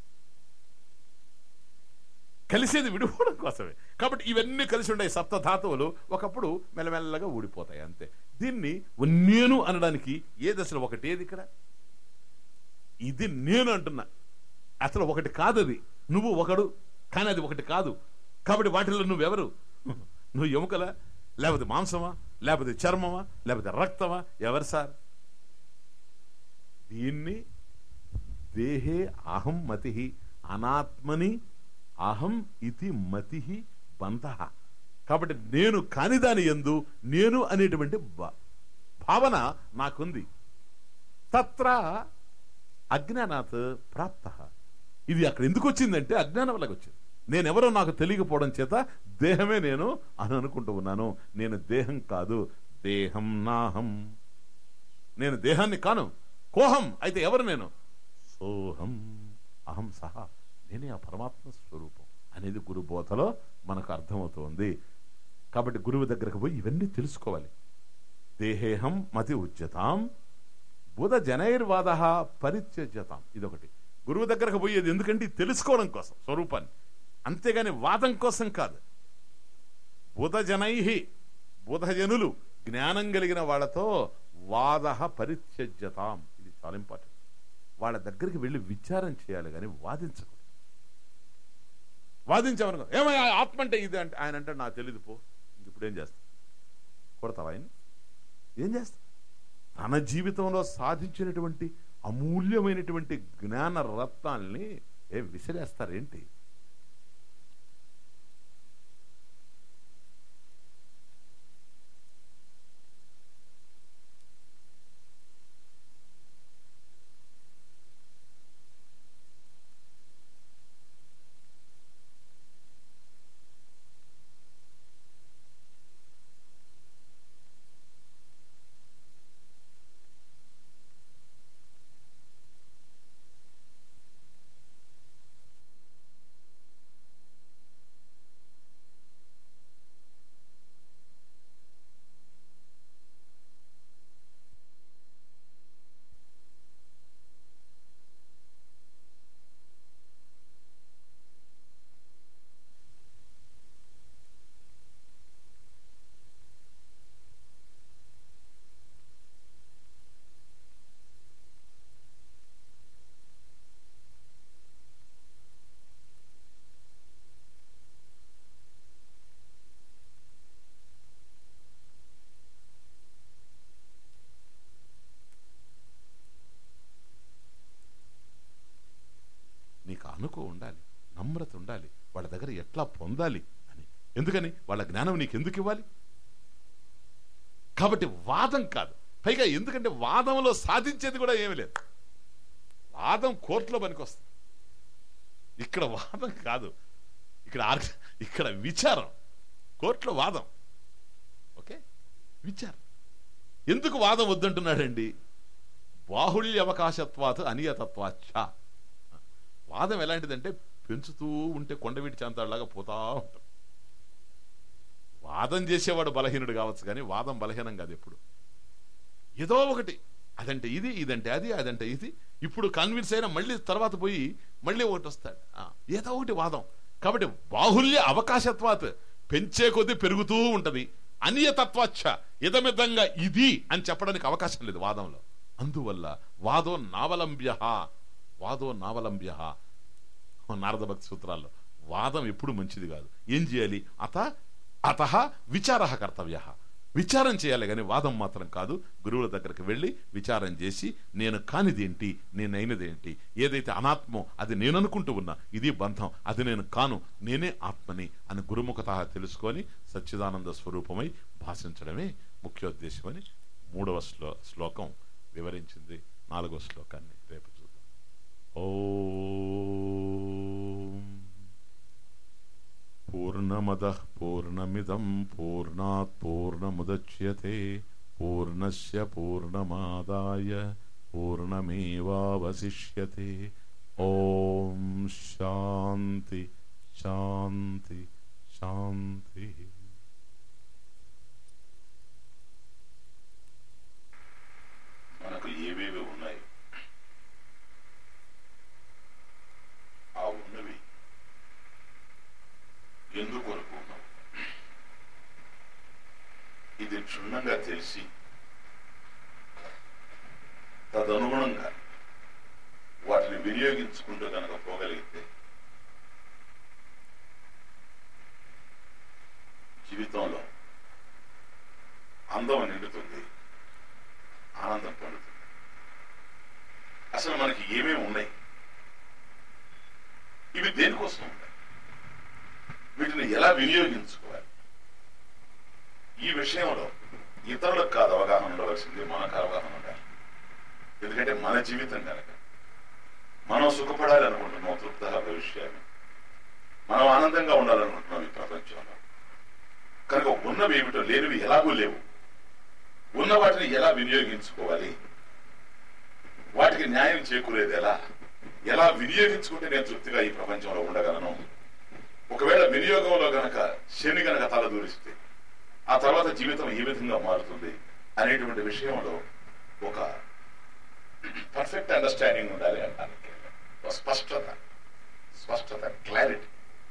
కలిసేది విడిపోవడం కోసమే కాబట్టి ఇవన్నీ కలిసి ఉన్నాయి సప్త ధాతువులు ఒకప్పుడు మెల్లమెల్లగా ఊడిపోతాయి అంతే దీన్ని నేను అనడానికి ఏ దశలో ఒకటి ఏది ఇక్కడ ఇది నేను అంటున్నా అసలు ఒకటి కాదు అది నువ్వు ఒకడు కానీ అది ఒకటి కాదు కాబట్టి వాటిల్లో నువ్వెవరు నువ్వు ఎముకలా లేకపోతే మాంసమా లేకపోతే చర్మమా లేకపోతే రక్తమా ఎవరు సార్ దీన్ని దేహే అహం మతి అనాత్మని అహం ఇది మతి బంధ కాబట్టి నేను కాని దాని ఎందు నేను అనేటువంటి భా- భావన నాకుంది తత్ర అజ్ఞానాత్ ప్రాప్త ఇది అక్కడ ఎందుకు వచ్చిందంటే అజ్ఞానం వల్లకి వచ్చింది నేనెవరో నాకు తెలియకపోవడం చేత దేహమే నేను అని అనుకుంటూ ఉన్నాను నేను దేహం కాదు దేహం నాహం నేను దేహాన్ని కాను కోహం అయితే ఎవరు నేను సోహం అహం సహా నేనే ఆ పరమాత్మ స్వరూపం అనేది గురు బోధలో మనకు అర్థమవుతోంది కాబట్టి గురువు దగ్గరకు పోయి ఇవన్నీ తెలుసుకోవాలి దేహేహం మతి ఉచ్యతాం బుధ జనైర్వాద పరిత్యజ్యతాం ఇదొకటి గురువు దగ్గరకు పోయేది ఎందుకంటే ఇది తెలుసుకోవడం కోసం స్వరూపాన్ని అంతేగాని వాదం కోసం కాదు బుధ జనై బుధజనులు జ్ఞానం కలిగిన వాళ్ళతో వాద పరిత్యజ్యతాం ఇది చాలా ఇంపార్టెంట్ వాళ్ళ దగ్గరికి వెళ్ళి విచారం చేయాలి కానీ వాదించకూడదు వాదించామనుకో ఏమయ్యా ఆత్మ అంటే ఇది అంటే ఆయన అంటే నాకు తెలియదు పో ఇంక ఇప్పుడు ఏం చేస్తా కొడతావా ఆయన ఏం చేస్తా తన జీవితంలో సాధించినటువంటి అమూల్యమైనటువంటి జ్ఞాన రత్నాల్ని ఏ విసిరేస్తారేంటి నీకు అనుకో ఉండాలి నమ్రత ఉండాలి వాళ్ళ దగ్గర ఎట్లా పొందాలి అని ఎందుకని వాళ్ళ జ్ఞానం నీకు ఎందుకు ఇవ్వాలి కాబట్టి వాదం కాదు పైగా ఎందుకంటే వాదంలో సాధించేది కూడా ఏమీ లేదు వాదం కోర్టులో పనికొస్తుంది ఇక్కడ వాదం కాదు ఇక్కడ ఆర్గ- ఇక్కడ విచారం కోర్టులో వాదం ఓకే విచారం ఎందుకు వాదం వద్దంటున్నాడండి బాహుళ్య అవకాశత్వాత్ అనియతత్వాచ్చ వాదం ఎలాంటిదంటే పెంచుతూ ఉంటే కొండవీటి చాంతాడులాగా పోతా ఉంటాం వాదం చేసేవాడు బలహీనుడు కావచ్చు కానీ వాదం బలహీనం కాదు ఎప్పుడు ఏదో ఒకటి అదంటే ఇది ఇదంటే అది అదంటే ఇది ఇప్పుడు కన్విన్స్ అయినా మళ్ళీ తర్వాత పోయి మళ్ళీ ఒకటి వస్తాడు ఆ, ఏదో ఒకటి వాదం కాబట్టి బాహుల్య అవకాశత్వాత్ పెంచే కొద్దీ పెరుగుతూ ఉంటది అనియతత్వాచ్చ ఇదమిదంగా ఇది అని చెప్పడానికి అవకాశం లేదు వాదంలో అందువల్ల వాదో నావలంబ్య వాదో నావలంబ్య నారద భక్తి సూత్రాల్లో వాదం ఎప్పుడు మంచిది కాదు ఏం చేయాలి అత అత విచార కర్తవ్య విచారం చేయాలి కానీ వాదం మాత్రం కాదు గురువుల దగ్గరికి వెళ్ళి విచారం చేసి నేను కానిదేంటి నేను అయినదేంటి ఏదైతే అనాత్మో అది నేను అనుకుంటూ ఉన్నా ఇది బంధం అది నేను కాను నేనే ఆత్మని అని గురుముఖత తెలుసుకొని సచ్చిదానంద స్వరూపమై భాషించడమే ముఖ్యోద్దేశమని మూడవ శ్లో శ్లోకం వివరించింది నాలుగవ శ్లోకాన్ని రేపు చూద్దాం ఓం పూర్ణమద పూర్ణమిదం పూర్ణాత్ పూర్ణముద్యతే పూర్ణస్య పూర్ణమాదాయ పూర్ణమేవావశిష్యతే ఓం శాంతి శాంతి శాంతి మనకు ఏవేవి ఉన్నాయి ఆ ఉన్నవి ఎందుకొరకు ఉన్నావు ఇది క్షుణ్ణంగా తెలిసి తదనుగుణంగా వాటిని వినియోగించుకుంటూ కనుక ఆనందం నిండుతుంది ఆనందం పండుతుంది అసలు మనకి ఏమేమి ఉన్నాయి ఇవి దేనికోసం ఉన్నాయి వీటిని ఎలా వినియోగించుకోవాలి ఈ విషయంలో ఇతరులకు కాదు అవగాహన ఉండవలసింది మనకు అవగాహన ఉండాలి ఎందుకంటే మన జీవితం కనుక మనం సుఖపడాలి అనుకుంటున్నాం తృప్త భవిష్యాన్ని మనం ఆనందంగా ఉండాలనుకుంటున్నాం ఈ ప్రపంచంలో కనుక ఉన్నవి ఏమిటో లేనివి ఎలాగూ లేవు ఉన్న వాటిని ఎలా వినియోగించుకోవాలి వాటికి న్యాయం చేకూరేది ఎలా ఎలా వినియోగించుకుంటే నేను తృప్తిగా ఈ ప్రపంచంలో ఉండగలను ఒకవేళ వినియోగంలో గనక శని గనక తల దూరిస్తే ఆ తర్వాత జీవితం ఏ విధంగా మారుతుంది అనేటువంటి విషయంలో ఒక పర్ఫెక్ట్ అండర్స్టాండింగ్ ఉండాలి అంటాను ఒక స్పష్టత స్పష్టత క్లారిటీ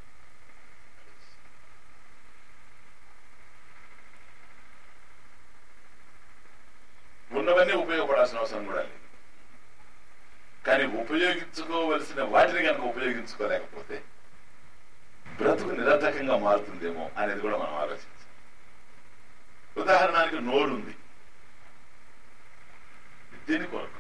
ఉన్నవన్నీ ఉపయోగపడాల్సిన అవసరం కూడా లేదు కానీ ఉపయోగించుకోవలసిన వాటిని కనుక ఉపయోగించుకోలేకపోతే బ్రతుకు నిరర్థకంగా మారుతుందేమో అనేది కూడా మనం ఆలోచించాలి ఉదాహరణకి నోరు ఉంది దీని కొరకు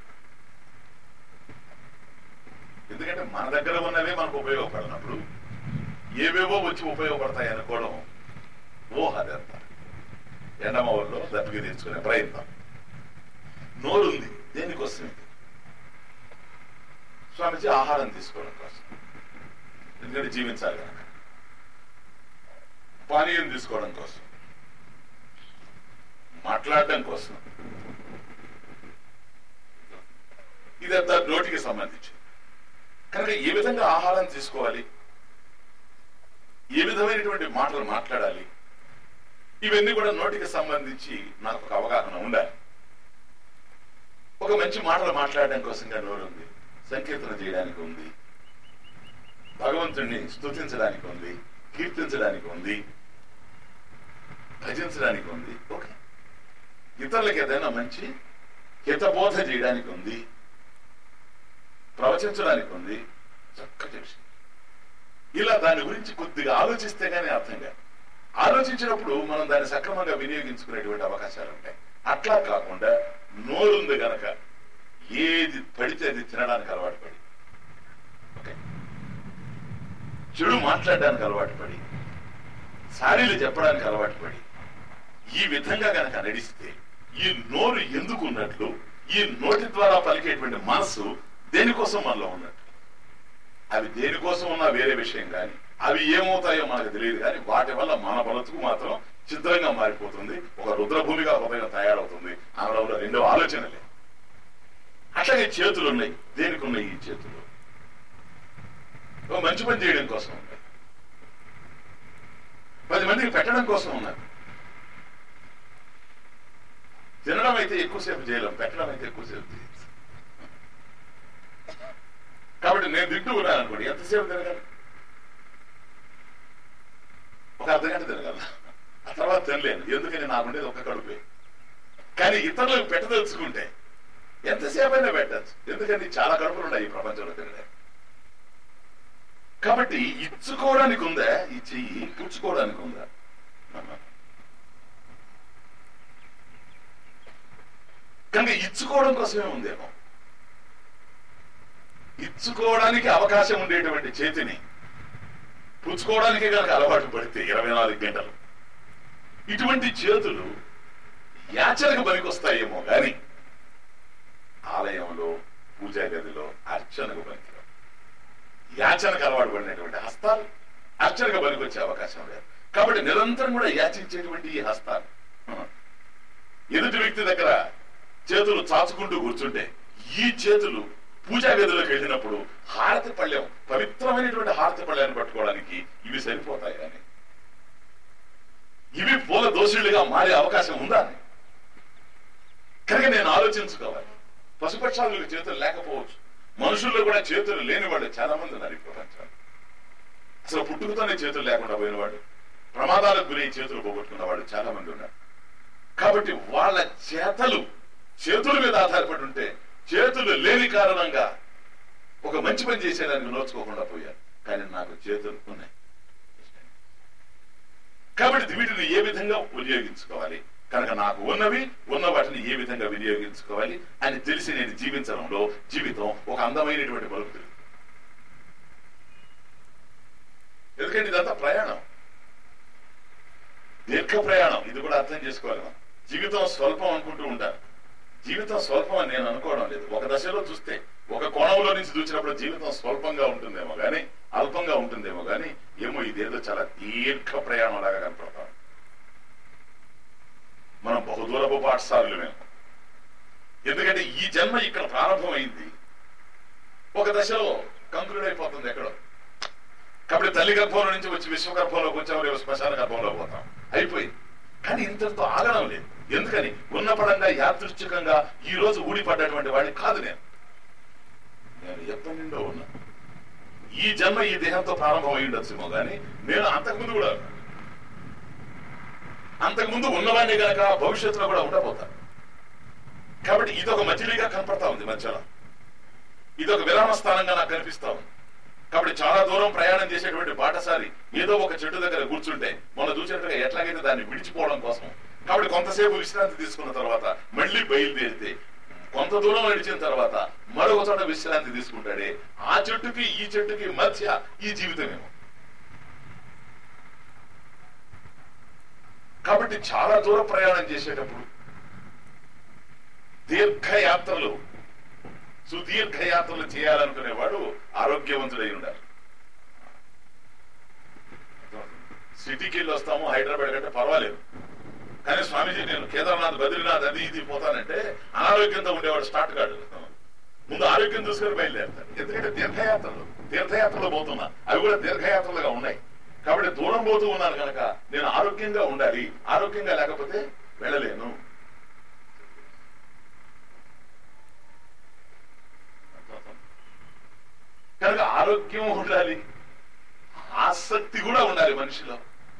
ఎందుకంటే మన దగ్గర ఉన్నవే మనకు ఉపయోగపడినప్పుడు ఏవేవో వచ్చి ఉపయోగపడతాయి అనుకోవడం ఊహ అదంతా ఎండమవల్లో దప్పికి తెచ్చుకునే ప్రయత్నం నోరుంది దేనికోసం ఇది స్వామిజీ ఆహారం తీసుకోవడం కోసం ఎందుకంటే జీవించాలి కనుక పానీయం తీసుకోవడం కోసం మాట్లాడడం కోసం ఇదంతా నోటికి సంబంధించి కనుక ఏ విధంగా ఆహారం తీసుకోవాలి ఏ విధమైనటువంటి మాటలు మాట్లాడాలి ఇవన్నీ కూడా నోటికి సంబంధించి నాకు ఒక అవగాహన ఉండాలి ఒక మంచి మాటలు మాట్లాడడం కోసంగా నోరు ఉంది సంకీర్తన చేయడానికి ఉంది భగవంతుణ్ణి స్తుతించడానికి ఉంది కీర్తించడానికి ఉంది భజించడానికి ఉంది ఓకే ఇతరులకు ఏదైనా మంచి హితబోధ చేయడానికి ఉంది ప్రవచించడానికి ఉంది చక్కటి విషయం ఇలా దాని గురించి కొద్దిగా ఆలోచిస్తే గానీ అర్థం కాదు ఆలోచించినప్పుడు మనం దాన్ని సక్రమంగా వినియోగించుకునేటువంటి అవకాశాలు ఉంటాయి అట్లా కాకుండా నోరుంది గనక ఏది పడితే అది తినడానికి అలవాటు పడి ఓకే చెడు మాట్లాడడానికి అలవాటు పడి సారీలు చెప్పడానికి అలవాటు పడి ఈ విధంగా గనక నడిస్తే ఈ నోరు ఎందుకు ఉన్నట్లు ఈ నోటి ద్వారా పలికేటువంటి మనసు దేనికోసం మనలో ఉన్నట్టు అవి దేనికోసం ఉన్నా వేరే విషయం కానీ అవి ఏమవుతాయో మనకు తెలియదు కానీ వాటి వల్ల మన బతుకు మాత్రం చిత్రంగా మారిపోతుంది ఒక రుద్రభూమిగా హృదయం తయారవుతుంది ఆమెలో రెండో ఆలోచనలే అట్లాగే చేతులు ఉన్నాయి దేనికి ఉన్నాయి ఈ చేతులు ఒక మంచి పని చేయడం కోసం ఉన్నాయి పది మందికి పెట్టడం కోసం ఉన్నారు తినడం అయితే ఎక్కువసేపు చేయలేం పెట్టడం అయితే ఎక్కువసేపు చేయొచ్చు కాబట్టి నేను తింటూ ఉన్నాను అనుకోండి ఎంతసేపు తినగలను ఒక అర్ధ గంట తినగలను ఆ తర్వాత తినలేను ఎందుకని నాకుండేది ఒక కడుపే కానీ ఇతరులకు పెట్టదలుచుకుంటే ఎంతసేపు అయినా పెట్టచ్చు ఎందుకని చాలా కడుపులు ఉన్నాయి ఈ ప్రపంచంలో తినడానికి కాబట్టి ఇచ్చుకోవడానికి ఉందా ఈ చెయ్యి పుచ్చుకోవడానికి ఉందా కనుక ఇచ్చుకోవడం కోసమే ఉందేమో ఇచ్చుకోవడానికి అవకాశం ఉండేటువంటి చేతిని పుచ్చుకోవడానికి కనుక అలవాటు పడితే ఇరవై నాలుగు గంటలు ఇటువంటి చేతులు యాచనకు పనికొస్తాయేమో గాని ఆలయంలో పూజా గదిలో అర్చనకు పనికి యాచనకు అలవాటు పడినటువంటి హస్తాలు అర్చనకు పనికొచ్చే అవకాశం లేదు కాబట్టి నిరంతరం కూడా యాచించేటువంటి ఈ హస్తాలు ఎదుటి వ్యక్తి దగ్గర చేతులు చాచుకుంటూ కూర్చుంటే ఈ చేతులు పూజా గదిలోకి వెళ్ళినప్పుడు హారతి పళ్ళెం పవిత్రమైనటువంటి హారతి పళ్ళెని పట్టుకోవడానికి ఇవి సరిపోతాయి అని ఇవి పూల దోషులుగా మారే అవకాశం ఉందా అని కనుక నేను ఆలోచించుకోవాలి పశుపక్షాలకు చేతులు లేకపోవచ్చు మనుషుల్లో కూడా చేతులు లేని వాళ్ళు చాలా మంది ఉన్నారు ఈ ప్రపంచంలో అసలు పుట్టుకతోనే చేతులు లేకుండా పోయిన వాళ్ళు ప్రమాదాలకు గురై చేతులు పోగొట్టుకున్న వాళ్ళు చాలా మంది ఉన్నారు కాబట్టి వాళ్ళ చేతలు చేతుల మీద ఆధారపడి ఉంటే చేతులు లేని కారణంగా ఒక మంచి పని చేసేదానికి నోచుకోకుండా పోయారు కానీ నాకు చేతులు ఉన్నాయి కాబట్టి వీటిని ఏ విధంగా ఉపయోగించుకోవాలి కనుక నాకు ఉన్నవి ఉన్న వాటిని ఏ విధంగా వినియోగించుకోవాలి అని తెలిసి నేను జీవించడంలో జీవితం ఒక అందమైనటువంటి మలుపు తిరుగుతుంది. ఎందుకంటే ఇదంతా ప్రయాణం దీర్ఘ ప్రయాణం ఇది కూడా అర్థం చేసుకోవాలి మనం జీవితం స్వల్పం అనుకుంటూ ఉంటారు జీవితం స్వల్పం అని నేను అనుకోవడం లేదు ఒక దశలో చూస్తే ఒక కోణంలో నుంచి చూసినప్పుడు జీవితం స్వల్పంగా ఉంటుందేమో గాని అల్పంగా ఉంటుందేమో గాని ఏమో ఇదేదో చాలా దీర్ఘ ప్రయాణం లాగా కనపడతాం మనం బహుదూరపు పాఠశాలలు మేము ఎందుకంటే ఈ జన్మ ఇక్కడ ప్రారంభమైంది ఒక దశలో కంక్లూడ్ అయిపోతుంది ఎక్కడో కాబట్టి తల్లి గర్భంలో నుంచి వచ్చి విశ్వగర్భంలోకి వచ్చాము రేపు శ్మశాన గర్భంలో పోతాం అయిపోయింది కానీ ఇంతటితో ఆగడం లేదు ఎందుకని ఉన్న పడంగా యాదృచ్ఛికంగా ఈ రోజు ఊడిపడ్డటువంటి వాడిని కాదు నేను నేను ఎప్పటి నుండో ఉన్నా ఈ జన్మ ఈ దేహంతో ప్రారంభం అయి ఉండొచ్చేమో కానీ నేను అంతకుముందు కూడా ఉన్నా. అంతకుముందు ఉన్నవాడిని గనక భవిష్యత్తులో కూడా ఉండబోతాను కాబట్టి ఇదొక మజిలీగా కనపడతా ఉంది మధ్యలో ఇదొక విరామ స్థానంగా నాకు కనిపిస్తా ఉంది కాబట్టి చాలా దూరం ప్రయాణం చేసేటువంటి బాటసారి ఏదో ఒక చెట్టు దగ్గర కూర్చుంటే మనం చూసినట్టుగా ఎట్లాగైతే దాన్ని విడిచిపోవడం కోసం కాబట్టి కొంతసేపు విశ్రాంతి తీసుకున్న తర్వాత మళ్ళీ బయలుదేరితే కొంత దూరం నడిచిన తర్వాత మరొక చోట విశ్రాంతి తీసుకుంటాడే ఆ చెట్టుకి ఈ చెట్టుకి మధ్య ఈ జీవితమేమో కాబట్టి చాలా దూర ప్రయాణం చేసేటప్పుడు దీర్ఘయాత్రలు సుదీర్ఘ యాత్రలు చేయాలనుకునేవాడు ఆరోగ్యవంతుడై ఉండాలి సిటీకి వెళ్ళి వస్తాము హైదరాబాద్ కంటే పర్వాలేదు కానీ స్వామీజీ నేను కేదార్నాథ్ బద్రీనాథ్ అది ఇది పోతానంటే అనారోగ్యంతో ఉండేవాడు స్టార్ట్ కాడు ముందు ఆరోగ్యం చూసుకొని బయలుదేరుతాడు ఎందుకంటే తీర్థయాత్రలు తీర్థయాత్రలు పోతున్నా అవి కూడా దీర్ఘయాత్రలుగా ఉన్నాయి కాబట్టి దూరం పోతూ ఉన్నాను కనుక నేను ఆరోగ్యంగా ఉండాలి ఆరోగ్యంగా లేకపోతే వెళ్ళలేను కనుక ఆరోగ్యం ఉండాలి ఆసక్తి కూడా ఉండాలి మనిషిలో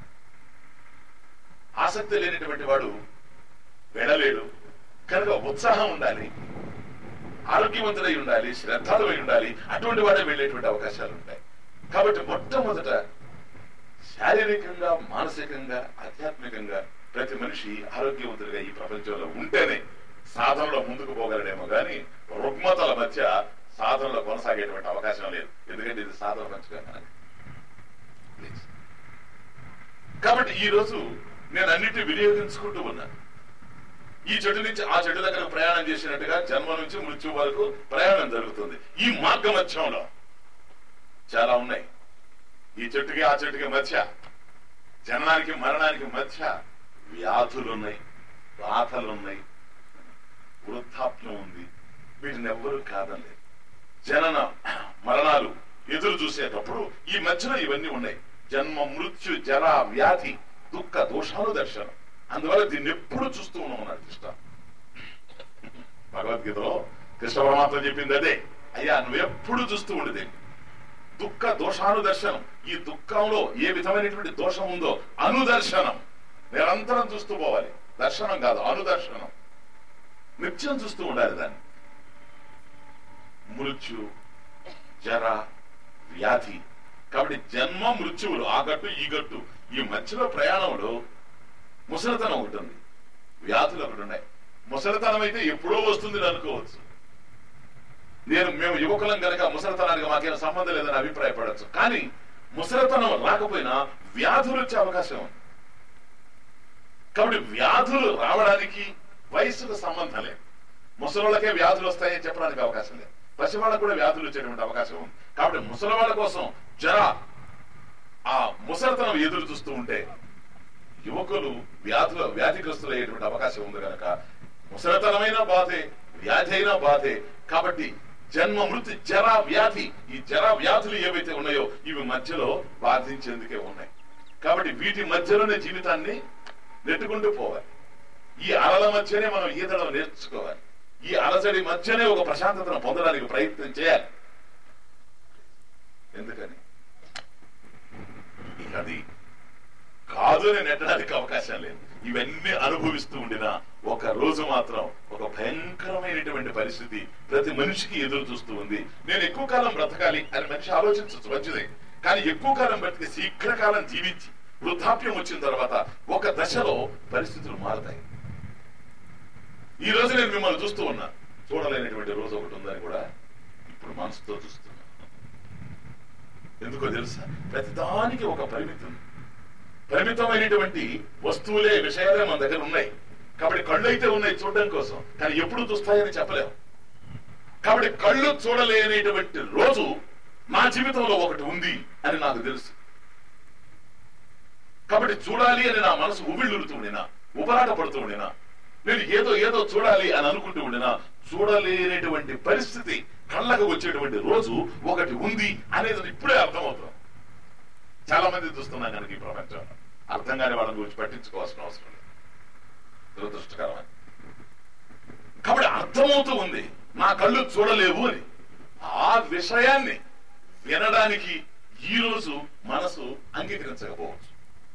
ఆసక్తి లేనటువంటి వాడు వెళ్ళలేడు కనుక ఉత్సాహం ఉండాలి ఆరోగ్యవంతుడై ఉండాలి శ్రద్ధాలువై ఉండాలి అటువంటి వాడే వెళ్ళేటువంటి అవకాశాలు ఉంటాయి కాబట్టి మొట్టమొదట శారీరకంగా మానసికంగా ఆధ్యాత్మికంగా ప్రతి మనిషి ఆరోగ్యవంతుడిగా ఈ ప్రపంచంలో ఉంటేనే సాధనలో ముందుకు పోగలడేమో గాని రుగ్మతల మధ్య సాధనలో కొనసాగేటువంటి అవకాశం లేదు ఎందుకంటే ఇది సాధన పంచగా మనకి Please. కాబట్టి ఈ రోజు నేను అన్నిటిని వినియోగించుకుంటూ ఉన్నాను ఈ చెట్టు నుంచి ఆ చెట్టు దగ్గర ప్రయాణం చేసినట్టుగా జన్మ నుంచి మృత్యు వరకు ప్రయాణం జరుగుతుంది ఈ మార్గ మధ్యంలో చాలా ఉన్నాయి ఈ చెట్టుకి ఆ చెట్టుకి మధ్య జననానికి మరణానికి మధ్య వ్యాధులు ఉన్నాయి బాధలు ఉన్నాయి వృద్ధాప్యం ఉంది వీటిని ఎవ్వరూ కాదనలేదు జనన మరణాలు ఎదురు చూసేటప్పుడు ఈ మధ్యలో ఇవన్నీ ఉన్నాయి జన్మ మృత్యు జర వ్యాధి దుఃఖ దోషాలు దర్శనం అందువల్ల దీన్ని ఎప్పుడు చూస్తూ ఉన్నాం అన్నాడు కృష్ణ భగవద్గీతలో కృష్ణ పరమాత్మ చెప్పింది అదే అయ్యా నువ్వు ఎప్పుడు చూస్తూ ఉండేది దుఃఖ దోషానుదర్శనం ఈ దుఃఖంలో ఏ విధమైనటువంటి దోషం ఉందో అనుదర్శనం నిరంతరం చూస్తూ పోవాలి దర్శనం కాదు అనుదర్శనం నిత్యం చూస్తూ ఉండాలి దాన్ని మృత్యు జర వ్యాధి కాబట్టి జన్మ మృత్యువులు ఆ గట్టు ఈ గట్టు ఈ మధ్యలో ప్రయాణంలో ముసలితనం ఒకటి ఉంది వ్యాధులు ఒకటి ఉన్నాయి ముసలితనం అయితే ఎప్పుడో వస్తుంది అనుకోవచ్చు నేను మేము యువకులం గనక ముసలితనానికి మాకేం సంబంధం లేదని అభిప్రాయపడచ్చు కానీ ముసలితనం రాకపోయినా వ్యాధులు వచ్చే అవకాశం ఉంది కాబట్టి వ్యాధులు రావడానికి వయసుకు సంబంధం లేదు ముసలిళ్ళకే వ్యాధులు వస్తాయని చెప్పడానికి అవకాశం లేదు పసివాళ్ళకు కూడా వ్యాధులు వచ్చేటువంటి అవకాశం ఉంది కాబట్టి ముసలి వాళ్ళ కోసం జర ఆ ముసలితనం ఎదురు చూస్తూ ఉంటే యువకులు వ్యాధుల వ్యాధిగ్రస్తులు అయ్యేటువంటి అవకాశం ఉంది కనుక ముసలితనమైన బాధే వ్యాధి అయినా బాధే కాబట్టి జన్మ మృతి జర వ్యాధి ఈ జర వ్యాధులు ఏవైతే ఉన్నాయో ఇవి మధ్యలో బాధించేందుకే ఉన్నాయి కాబట్టి వీటి మధ్యలోనే జీవితాన్ని నెట్టుకుంటూ పోవాలి ఈ అలల మధ్యనే మనం ఈదడం నేర్చుకోవాలి ఈ అలజడి మధ్యనే ఒక ప్రశాంతతను పొందడానికి ప్రయత్నం చేయాలి ఎందుకని అది కాదు అని నెట్టడానికి అవకాశం లేదు ఇవన్నీ అనుభవిస్తూ ఉండినా ఒక రోజు మాత్రం ఒక భయంకరమైనటువంటి పరిస్థితి ప్రతి మనిషికి ఎదురు చూస్తూ ఉంది నేను ఎక్కువ కాలం బ్రతకాలి అని మనిషి ఆలోచించవచ్చు మంచిదే కానీ ఎక్కువ కాలం బ్రతికి శీఘ్రకాలం జీవించి వృద్ధాప్యం వచ్చిన తర్వాత ఒక దశలో పరిస్థితులు మారుతాయి ఈ రోజు నేను మిమ్మల్ని చూస్తూ ఉన్నా చూడలేనటువంటి రోజు ఒకటి ఉందని కూడా ఇప్పుడు మనసుతో చూస్తున్నా ఎందుకో తెలుసా ప్రతిదానికి ఒక పరిమితి ఉంది పరిమితమైనటువంటి వస్తువులే విషయాలే మన దగ్గర ఉన్నాయి కాబట్టి కళ్ళు అయితే ఉన్నాయి చూడడం కోసం కానీ ఎప్పుడు చూస్తాయని చెప్పలేము కాబట్టి కళ్ళు చూడలేనటువంటి రోజు నా జీవితంలో ఒకటి ఉంది అని నాకు తెలుసు కాబట్టి చూడాలి అని నా మనసు ఉబిళ్ళుతూ ఉండినా ఉపరాట పడుతూ ఉండినా నేను ఏదో ఏదో చూడాలి అని అనుకుంటూ ఉండినా చూడలేనటువంటి పరిస్థితి కళ్ళకు వచ్చేటువంటి రోజు ఒకటి ఉంది అనేది ఇప్పుడే అర్థమవుతుంది చాలా మంది చూస్తున్నాం కనుక ఈ ప్రపంచంలో అర్థం కాని వాళ్ళని గురించి పట్టించుకోవాల్సిన అవసరం లేదు దురదృష్టకరమని కాబట్టి అర్థమవుతూ ఉంది నా కళ్ళు చూడలేవు అని ఆ విషయాన్ని వినడానికి ఈ రోజు మనసు అంగీకరించకపోవచ్చు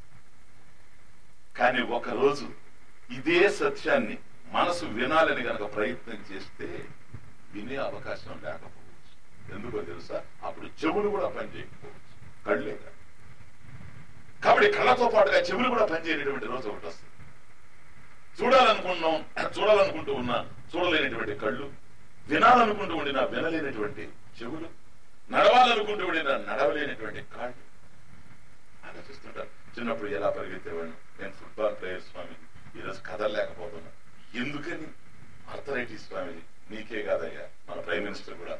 కానీ ఒక రోజు ఇదే సత్యాన్ని మనసు వినాలని గనక ప్రయత్నం చేస్తే వినే అవకాశం లేకపోవచ్చు ఎందుకో తెలుసా అప్పుడు చెవులు కూడా పనిచేయకపోవచ్చు కళ్ళే కాదు. కాబట్టి కళ్ళతో పాటుగా చెవులు కూడా పనిచేయనటువంటి రోజు ఒకటి వస్తుంది చూడాలనుకున్నాం చూడాలనుకుంటూ ఉన్నా చూడలేనటువంటి కళ్ళు వినాలనుకుంటూ ఉండినా వినలేనటువంటి చెవులు నడవాలనుకుంటూ ఉండినా నడవలేనటువంటి కాళ్ళు ఆలోచిస్తుంటారు చిన్నప్పుడు ఎలా పరిగెత్తేవాడిని నేను ఫుట్బాల్ ప్లేయర్ స్వామి ఈరోజు కదలలేకపోతున్నా ఎందుకని అర్థరైటిస్ స్వామి నీకే కాదయ్యా మన ప్రైమ్ మినిస్టర్ కూడా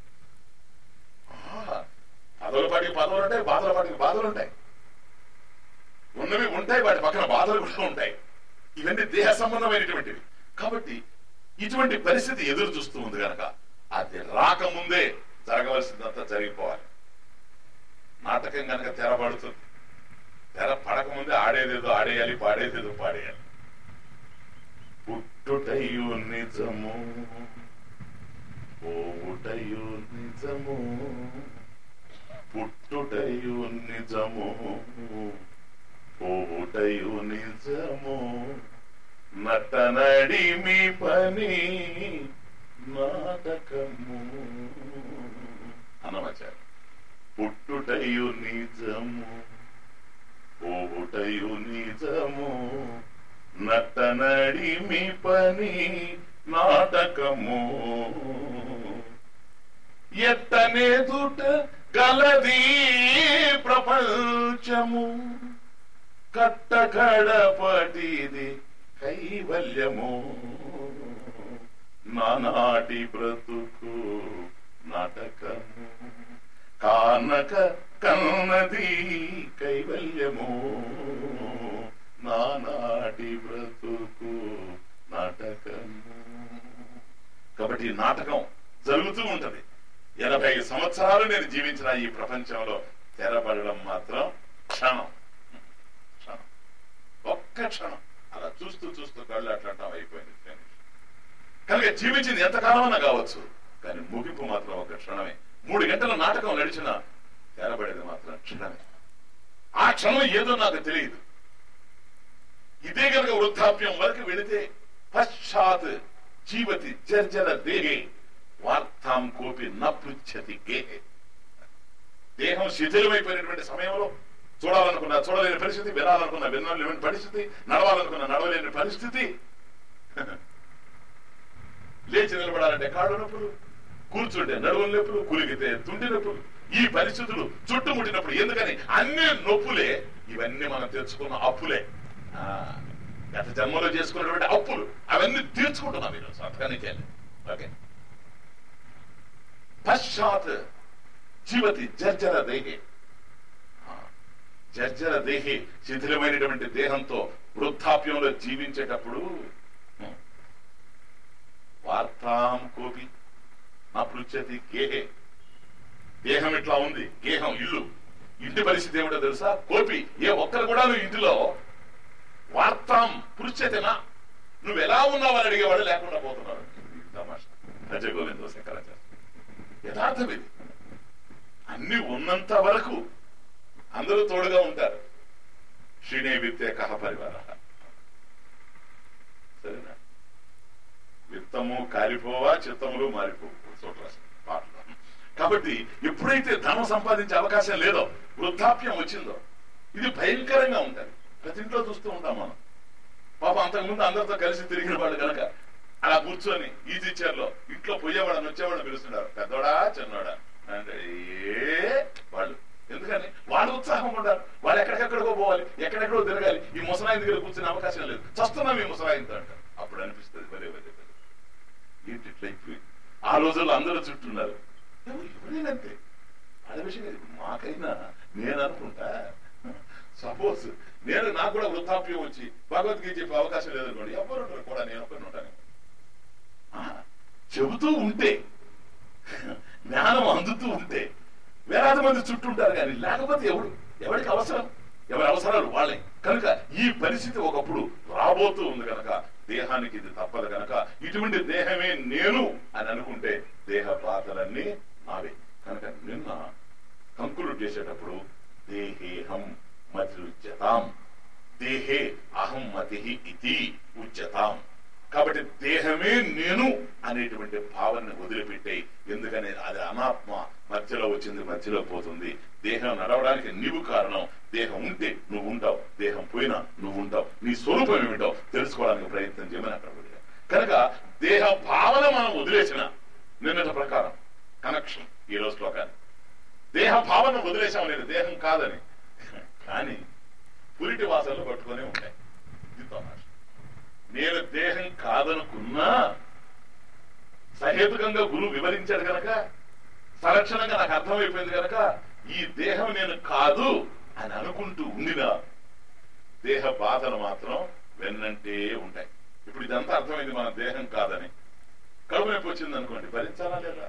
ఆ, పదవుల పాటికి పదవులు ఉంటాయి బాధల పాటికి బాధలు ఉంటాయి ఉన్నవి ఉంటాయి వాటి పక్కన బాధలు కూడా ఉంటాయి ఇవన్నీ దేహ సంబంధమైనటువంటివి కాబట్టి ఇటువంటి పరిస్థితి ఎదురు చూస్తూ ఉంది కనుక అది రాకముందే జరగవలసిందంతా జరిగిపోవాలి నాటకం కనుక తెరబడుతుంది తెర పడకముందే ఆడేదేదో ఆడేయాలి పాడేదేదో పాడేయాలి పుట్టుటయు నిజము పోవుటయు నిజము పుట్టుటయు నిజము పోవుటయు నిజము నటనడి మీ పని నాటకము అన్నమాచారు పుట్టుటయు నిజము పోవుటయు నిజము నటనడి మీ పని నాటకము ఎత్తనేదుట గలది ప్రపంచము కట్టకడపటిది కైవల్యము నానాటి బ్రతుకు నాటకము కానక కన్నది కైవల్యము నానాటి బ్రతుకు నాటకము కాబట్టి ఈ నాటకం జరుగుతూ ఉంటది ఎనభై సంవత్సరాలు నేను జీవించిన ఈ ప్రపంచంలో తెరపడడం మాత్రం క్షణం క్షణం ఒక్క క్షణం అలా చూస్తూ చూస్తూ కళ్ళు అట్లాంటి అయిపోయింది finish. కనుక జీవించింది ఎంతకాలమన్నా కావచ్చు కానీ ముగింపు మాత్రం ఒక క్షణమే మూడు గంటల నాటకం నడిచిన తెరబడేది మాత్రం క్షణమే ఆ క్షణం ఏదో నాకు తెలియదు ఇదే కనుక వృద్ధాప్యం వరకు వెళితే పశ్చాత్ జీవతి జర్జర దేహే వార్తాం కోపి నపృచ్చతి గేహే దేహం శిథిలమైపోయినటువంటి సమయంలో చూడాలనుకున్న చూడలేని పరిస్థితి వినాలనుకున్న వినలేని పరిస్థితి నడవాలనుకున్న నడవలేని పరిస్థితి లేచి నిలబడాలంటే కాళ్ళు నొప్పులు కూర్చుంటే నడువుల నొప్పులు కులిగితే తుండి నొప్పులు ఈ పరిస్థితులు చుట్టుముట్టినప్పుడు ఎందుకని అన్ని నొప్పులే ఇవన్నీ మనం తెచ్చుకున్న అప్పులే ఆ, గత జన్మలో చేసుకున్నటువంటి అప్పులు అవన్నీ తీర్చుకుంటున్నాం ఈరోజు అంతకనికే ఓకే పశ్చాత్ జీవతి జర్జర దేహే ఆ, జర్జర దేహి శిథిలమైనటువంటి దేహంతో వృద్ధాప్యంలో జీవించేటప్పుడు హ్మ్, వార్తాం కోపి నా పృచ్చతి గేహే దేహం ఇట్లా ఉంది గేహం ఇల్లు ఇంటి పరిస్థితి ఏమిటో తెలుసా కోపి ఏ ఒక్కరు కూడా నువ్వు ఇంటిలో వార్తాం పృచ్చతినా నువ్వు ఎలా ఉన్నావని అడిగేవాడు లేకుండా పోతున్నారు ఇది తమాషా రజ గోవిందో శంకరాచార్య యథార్థం ఇది అన్ని ఉన్నంత వరకు అందరూ తోడుగా ఉంటారు శ్రీనే విత్తే కహ పరివార సరేనా విత్తము కాలిపోవా చిత్తములు మారిపోవు చోట రాసింది పాటలో కాబట్టి ఎప్పుడైతే ధనం సంపాదించే అవకాశం లేదో వృద్ధాప్యం వచ్చిందో ఇది భయంకరంగా ఉంటది ప్రతి ఇంట్లో చూస్తూ ఉంటాం మనం పాపం అంతకుముందు అందరితో కలిసి తిరిగిన వాళ్ళు కనుక అలా కూర్చొని ఈజీ చైర్ లో ఇంట్లో పోయేవాడని వచ్చేవాడు పిలుస్తున్నారు పెద్దోడా చిన్నోడా అంటే ఏ వాళ్ళు ఎందుకని వాళ్ళు ఉత్సాహం ఉండాలి వాళ్ళు ఎక్కడికెక్కడికో పోవాలి ఎక్కడెక్కడో తిరగాలి ఈ ముసలాయిన్ దగ్గర కూర్చునే అవకాశం లేదు చస్తున్నాం ఈ ముసలాయిన్తో అంటారు అప్పుడు అనిపిస్తుంది పదే పదే పదే ఏంటి ఇట్లా అయిపోయింది ఆ రోజుల్లో అందరూ చుట్టూన్నారు ఎవరైనంతే అదే విషయం ఇది. మాకైనా నేను అనుకుంటా సపోజ్ నేను నాకు కూడా వృద్ధాప్యం వచ్చి భగవద్గీత చెప్పే అవకాశం లేదనుకోండి ఎవరు ఉండరు కూడా నేను ఒక్కరిని ఉంటాను ఆ, చెబుతూ ఉంటే జ్ఞానం అందుతూ ఉంటే వేలాది మంది చుట్టూ ఉంటారు కానీ లేకపోతే ఎవడు ఎవరికి అవసరం ఎవరి అవసరాలు వాళ్ళే కనుక ఈ పరిస్థితి ఒకప్పుడు రాబోతూ ఉంది కనుక దేహానికి ఇది తప్పదు కనుక ఇటువంటి దేహమే నేను అని అనుకుంటే దేహ బాధలన్నీ నావే కనుక నిన్న కంక్లూడ్ చేసేటప్పుడు దేహేహం మతి ఉచ్యతాం దేహే అహం మతి ఇది ఉచ్యతాం కాబట్టి దేహమే నేను అనేటువంటి భావనని వదిలిపెట్టే ఎందుకని అది అనాత్మ మధ్యలో వచ్చింది మధ్యలో పోతుంది దేహం నడవడానికి నీవు కారణం దేహం ఉంటే నువ్వు ఉంటావు దేహం పోయినా నువ్వు ఉంటావు నీ స్వరూపం ఏమిటో తెలుసుకోవడానికి ప్రయత్నం చేయమని అక్కడ పెట్టాడు. కనుక దేహ భావన మనం వదిలేసిన నిన్నటి ప్రకారం కనెక్షన్ ఈ రోజు శ్లోకాన్ని దేహ భావన వదిలేసాం లేదు దేహం కాదని కానీ పురిటి వాసనలు పట్టుకునే ఉంటాయి ఇది తమాష నేను దేహం కాదనుకున్నా సహేతుకంగా గురువు వివరించాడు గనక సలక్షణంగా నాకు అర్థమైపోయింది గనక ఈ దేహం నేను కాదు అని అనుకుంటూ ఉండినా దేహ బాధలు మాత్రం వెన్నంటే ఉంటాయి ఇప్పుడు ఇదంతా అర్థమైంది మన దేహం కాదని కడుపు నొప్పి వచ్చింది అనుకోండి భరించాలా లేదా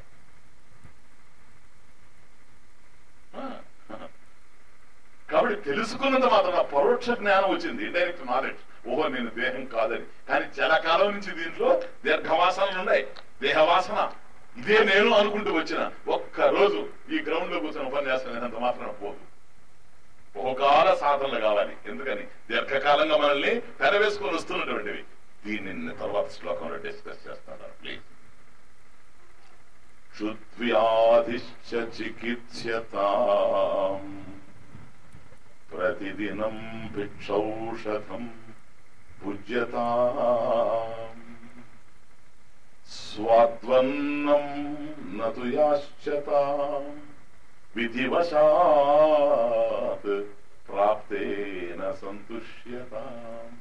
ఆ, కాబట్టి తెలుసుకున్నంత మాత్రం నా పరోక్ష జ్ఞానం వచ్చింది ఇండైరెక్ట్ నాలెడ్జ్ ఓహో నేను దేహం కాదని కానీ చాలా కాలం నుంచి దీంట్లో దీర్ఘవాసనలు ఉన్నాయి దేహవాసన ఇదే నేను అనుకుంటూ వచ్చిన ఒక్క రోజు ఈ గ్రౌండ్ లో కూర్చొని ఉపన్యాసం అయినంత మాత్రం పోదు బహుకాల సాధనలు కావాలి ఎందుకని దీర్ఘకాలంగా మనల్ని పెరవేసుకొని వస్తున్నటువంటివి దీన్ని తర్వాత శ్లోకంలో డిస్కస్ చేస్తాను ప్లీజ్ క్షుద్వ్యాధిశ్చ చికిత్స్యతాం ప్రతిదినం భిక్షౌషధం పూజ్యతాం స్వాద్వన్నం నతు యాశ్చతాం విధివశాత్ ప్రాప్తేన సంతుష్యతాం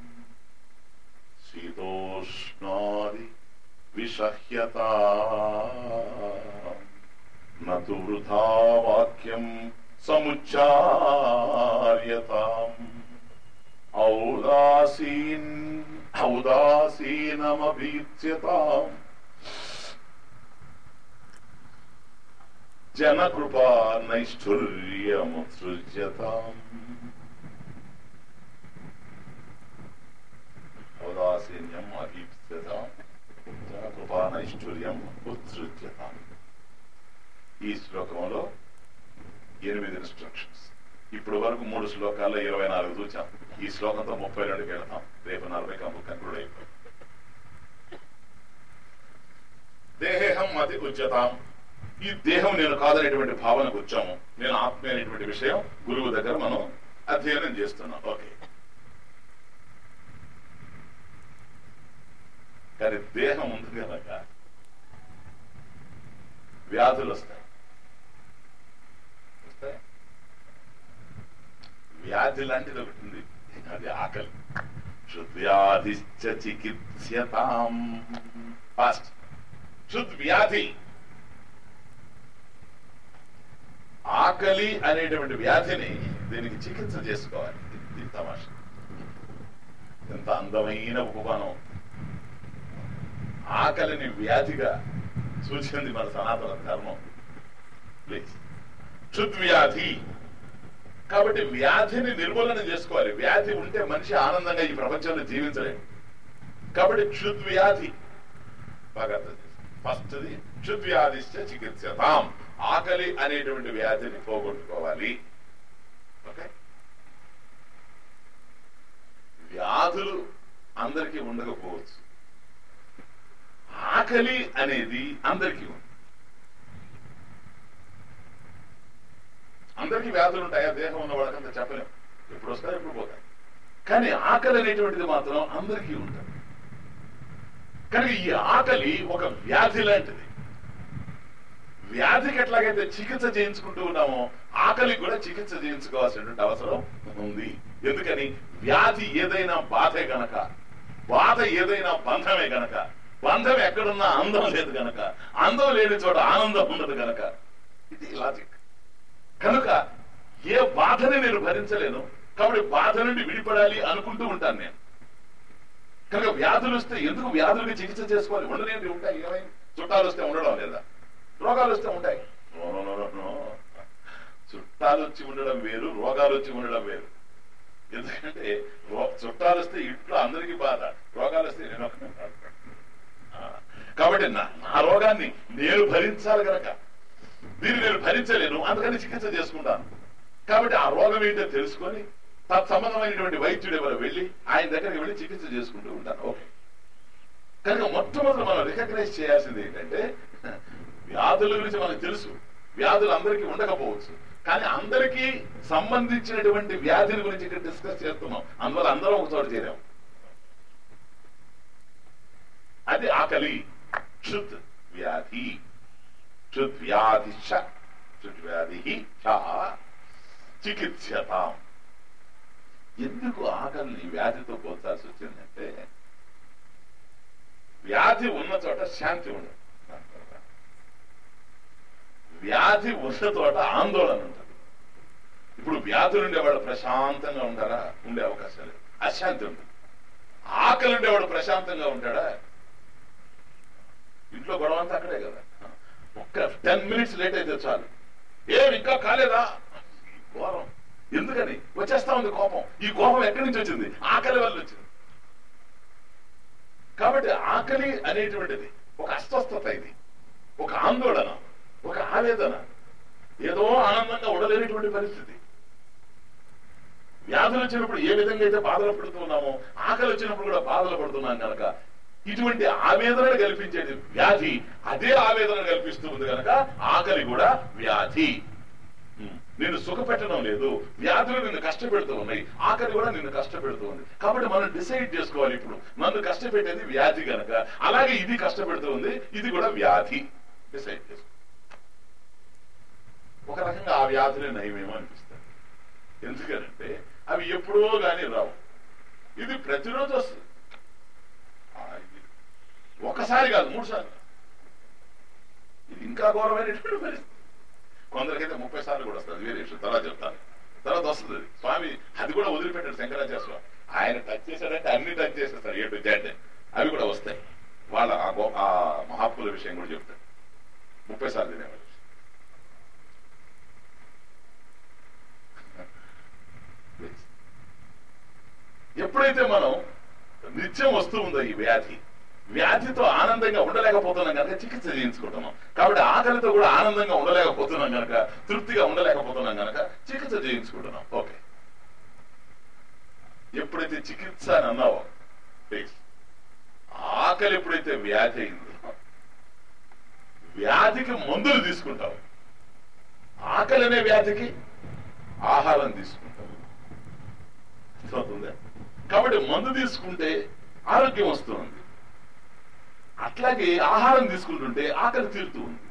శీతోష్ణాది విషహ్యతా నతు వృథా వాక్యం సముచ్చార్యతాం ఔదాసీన్ ఔదాసీనమభీత్స్యతాం జనకృపా నైష్ఠుర్యముత్సృజ్యతాం ఔదాసీన్యం అభీప్స్యతాం జనకృపా నైష్ఠుర్యం ఉత్సృజ్యతాం ఈ శ్లోకంలో ఎనిమిది ఇన్స్ట్రక్షన్స్ ఇప్పుడు వరకు మూడు శ్లోకాల్లో ఇరవై నాలుగు చూచాం ఈ శ్లోకంతో ముప్పై రెండుకి వెళ్తాం రేపు నలభై కంపు కంక్లూడ్ అయిపోయి దేహం మతి ఉచ్యతాం ఈ దేహం నేను కాదనేటువంటి భావనకు వచ్చాము నేను ఆత్మ అనేటువంటి విషయం గురువు దగ్గర మనం అధ్యయనం చేస్తున్నాం ఓకే కానీ దేహం ఉంది కనుక వ్యాధులు వస్తాయి వస్తాయి వ్యాధి లాంటిది ఒకటి ఉంది అది ఆకలి శుద్వ్యాధిశ్చ చికిత్స్యతాం ఫాస్ట్ శుద్ధ్ వ్యాధి ఆకలి అనేటువంటి వ్యాధిని దీనికి చికిత్స చేసుకోవాలి ఇది తమాష ఎంత అందమైన ఉపమానం ఆకలిని వ్యాధిగా సూచింది మన సనాతన ధర్మం ప్లీజ్ క్షుద్వ్యాధి కాబట్టి వ్యాధిని నిర్మూలన చేసుకోవాలి వ్యాధి ఉంటే మనిషి ఆనందంగా ఈ ప్రపంచంలో జీవించలేడు కాబట్టి క్షుద్వ్యాధి బాగా అర్థం చేసుకో. ఫస్ట్ది క్షుద్వ్యాధిశ్చ చికిత్సతాం ఆకలి అనేటువంటి వ్యాధిని పోగొట్టుకోవాలి ఓకే వ్యాధులు అందరికీ ఉండకపోవచ్చు ఆకలి అనేది అందరికీ ఉంది అందరికీ వ్యాధులు ఉంటాయా దేహం ఉన్న వాళ్ళకంతా చెప్పలేం ఎప్పుడు వస్తాయి ఎప్పుడు పోతాయి కానీ ఆకలి అనేటువంటిది మాత్రం అందరికీ ఉంటుంది కానీ ఈ ఆకలి ఒక వ్యాధి లాంటిది వ్యాధికి ఎట్లాగైతే చికిత్స చేయించుకుంటూ ఉన్నామో ఆకలి కూడా చికిత్స చేయించుకోవాల్సినటువంటి అవసరం ఉంది ఎందుకని వ్యాధి ఏదైనా బాధే గనక బాధ ఏదైనా బంధమే గనక బంధం ఎక్కడున్నా అందం లేదు గనక అందం లేని చోట ఆనందం ఉండదు గనక ఇది లాజిక్ కనుక ఏ బాధని నేను భరించలేను కాబట్టి బాధ నుండి విడిపడాలి అనుకుంటూ ఉంటాను నేను కనుక వ్యాధులు వస్తే ఎందుకు వ్యాధులకి చికిత్స చేసుకోవాలి ఉండలేని ఉంటాయి ఏమైంది చుట్టాలు వస్తే ఉండడం లేదా రోగాలు వస్తే ఉంటాయి no, no, no, no, no. చుట్టాలు వచ్చి ఉండడం వేరు రోగాలు వచ్చి ఉండడం వేరు ఎందుకంటే రో- చుట్టాలు వస్తే ఇంట్లో అందరికీ బాధ రోగాలు వస్తే నేను ఒక్కనే బాధ. ఆ, కాబట్టి నా నా రోగాన్ని నేను భరించాలి కనుక దీన్ని నేను భరించలేను అందుకని చికిత్స చేసుకుంటాను కాబట్టి ఆ రోగం ఏంటో తెలుసుకొని తత్సంబంధమైనటువంటి వైద్యుడు ఎవరు వెళ్ళి ఆయన దగ్గరికి వెళ్ళి చికిత్స చేసుకుంటూ ఉంటాను ఓకే కనుక మొట్టమొదటి మనం రికగ్నైజ్ చేయాల్సింది ఏంటంటే వ్యాధుల గురించి మనకు తెలుసు వ్యాధులు అందరికీ ఉండకపోవచ్చు కానీ అందరికీ సంబంధించినటువంటి వ్యాధుల గురించి ఇక్కడ డిస్కస్ చేస్తున్నాం అందువల్ల అందరం ఒక చోట చేరాం అది ఆకలి క్షుత్ వ్యాధి క్షుత్ వ్యాధి క్షుత్ వ్యాధి చికిత్సతాం ఎందుకు ఆకలిని వ్యాధితో పోల్చాల్సి వచ్చిందంటే వ్యాధి ఉన్న చోట శాంతి ఉండదు వ్యాధి ఉన్న చోట ఆందోళన ఉంటుంది ఇప్పుడు వ్యాధులు ఉండేవాడు ప్రశాంతంగా ఉంటారా ఉండే అవకాశం లేదు అశాంతి ఉంటుంది ఆకలి ఉండేవాడు ప్రశాంతంగా ఉంటాడా ఇంట్లో గొడవ అంతా అక్కడే కదా ఒక్క టెన్ మినిట్స్ లేట్ అయితే చాలు ఏం ఇంకా కాలేదా ఈ ఘోరం ఎందుకని వచ్చేస్తా ఉంది కోపం ఈ కోపం ఎక్కడి నుంచి వచ్చింది ఆకలి వల్ల వచ్చింది కాబట్టి ఆకలి అనేటువంటిది ఒక అస్వస్థత ఇది ఒక ఆందోళన ఒక ఆవేదన ఏదో ఆనందంగా ఉండలేనటువంటి పరిస్థితి వ్యాధులు వచ్చినప్పుడు ఏ విధంగా అయితే బాధలు పడుతున్నామో ఆకలి వచ్చినప్పుడు కూడా బాధలు పడుతున్నాం కనుక ఇటువంటి ఆవేదనను కల్పించేది వ్యాధి అదే ఆవేదన కల్పిస్తూ ఉంది కనుక ఆకలి కూడా వ్యాధి ఉమ్, నిన్ను సుఖపెట్టడం లేదు వ్యాధులు నిన్ను కష్టపెడుతూ ఉన్నాయి ఆకలి కూడా నిన్ను కష్టపెడుతూ ఉంది కాబట్టి మనం డిసైడ్ చేసుకోవాలి ఇప్పుడు నన్ను కష్టపెట్టేది వ్యాధి గనక అలాగే ఇది కష్టపెడుతూ ఉంది ఇది కూడా వ్యాధి డిసైడ్ చేసుకో ఒక రకంగా ఆ వ్యాధులే నయమేమో అనిపిస్తుంది ఎందుకనంటే అవి ఎప్పుడో గానీ రావు ఇది ప్రతిరోజు వస్తుంది ఆ, ఇది ఒకసారి కాదు మూడు సార్లు ఇది ఇంకా ఘోరమైనటువంటి పరిస్థితి కొందరికైతే ముప్పై సార్లు కూడా వస్తుంది వేరే విషయం తర్వాత చెప్తాను తర్వాత వస్తుంది అది. స్వామి అది కూడా వదిలిపెట్టాడు శంకరాచార్య స్వామి ఆయన టచ్ చేశాడంటే అన్ని టచ్ చేసేస్తారు ఏ టు జెడ్ అవి కూడా వస్తాయి వాళ్ళ ఆ గో- ఆ మహాత్ముల విషయం కూడా చెప్తాడు ముప్పై సార్లు తినేవాళ్ళు ఎప్పుడైతే మనం నిత్యం వస్తూ ఉందో ఈ వ్యాధి వ్యాధితో ఆనందంగా ఉండలేకపోతున్నాం కనుక చికిత్స చేయించుకుంటున్నాం కాబట్టి ఆకలితో కూడా ఆనందంగా ఉండలేకపోతున్నాం కనుక తృప్తిగా ఉండలేకపోతున్నాం కనుక చికిత్స చేయించుకుంటున్నాం ఓకే ఎప్పుడైతే చికిత్స అని అన్నావో please, ఆకలి ఎప్పుడైతే వ్యాధి అయిందో వ్యాధికి మందులు తీసుకుంటావు ఆకలి అనే వ్యాధికి ఆహారం తీసుకుంటావు అర్థమవుతుందా కాబట్టి మందు తీసుకుంటే ఆరోగ్యం వస్తుంది అట్లాగే ఆహారం తీసుకుంటుంటే ఆకలి తీరుతూ ఉంది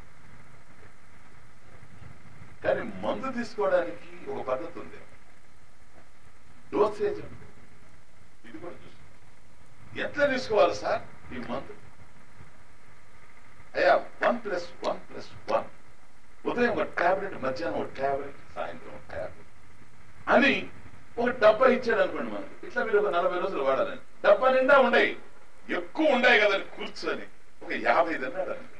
కానీ మందు తీసుకోవడానికి ఒక పద్ధతి ఉంది డోసేజ్ ఉంది ఇది కూడా చూసుకో ఎట్లా తీసుకోవాలి సార్ ఈ మందు అయ్యా one plus one plus one ఉదయం ఒక టాబ్లెట్ మధ్యాహ్నం ఒక టాబ్లెట్ సాయంత్రం ఒక టాబ్లెట్ అని ఒక డబ్బా ఇచ్చాడు అనుకోండి మనకు ఇట్లా మీరు ఒక నలభై రోజులు వాడాలని డబ్బా నిండా ఉండయి ఎక్కువ ఉండాయి కదండి కూర్చొని ఒక యాభై తిన్నాడు అనుకో.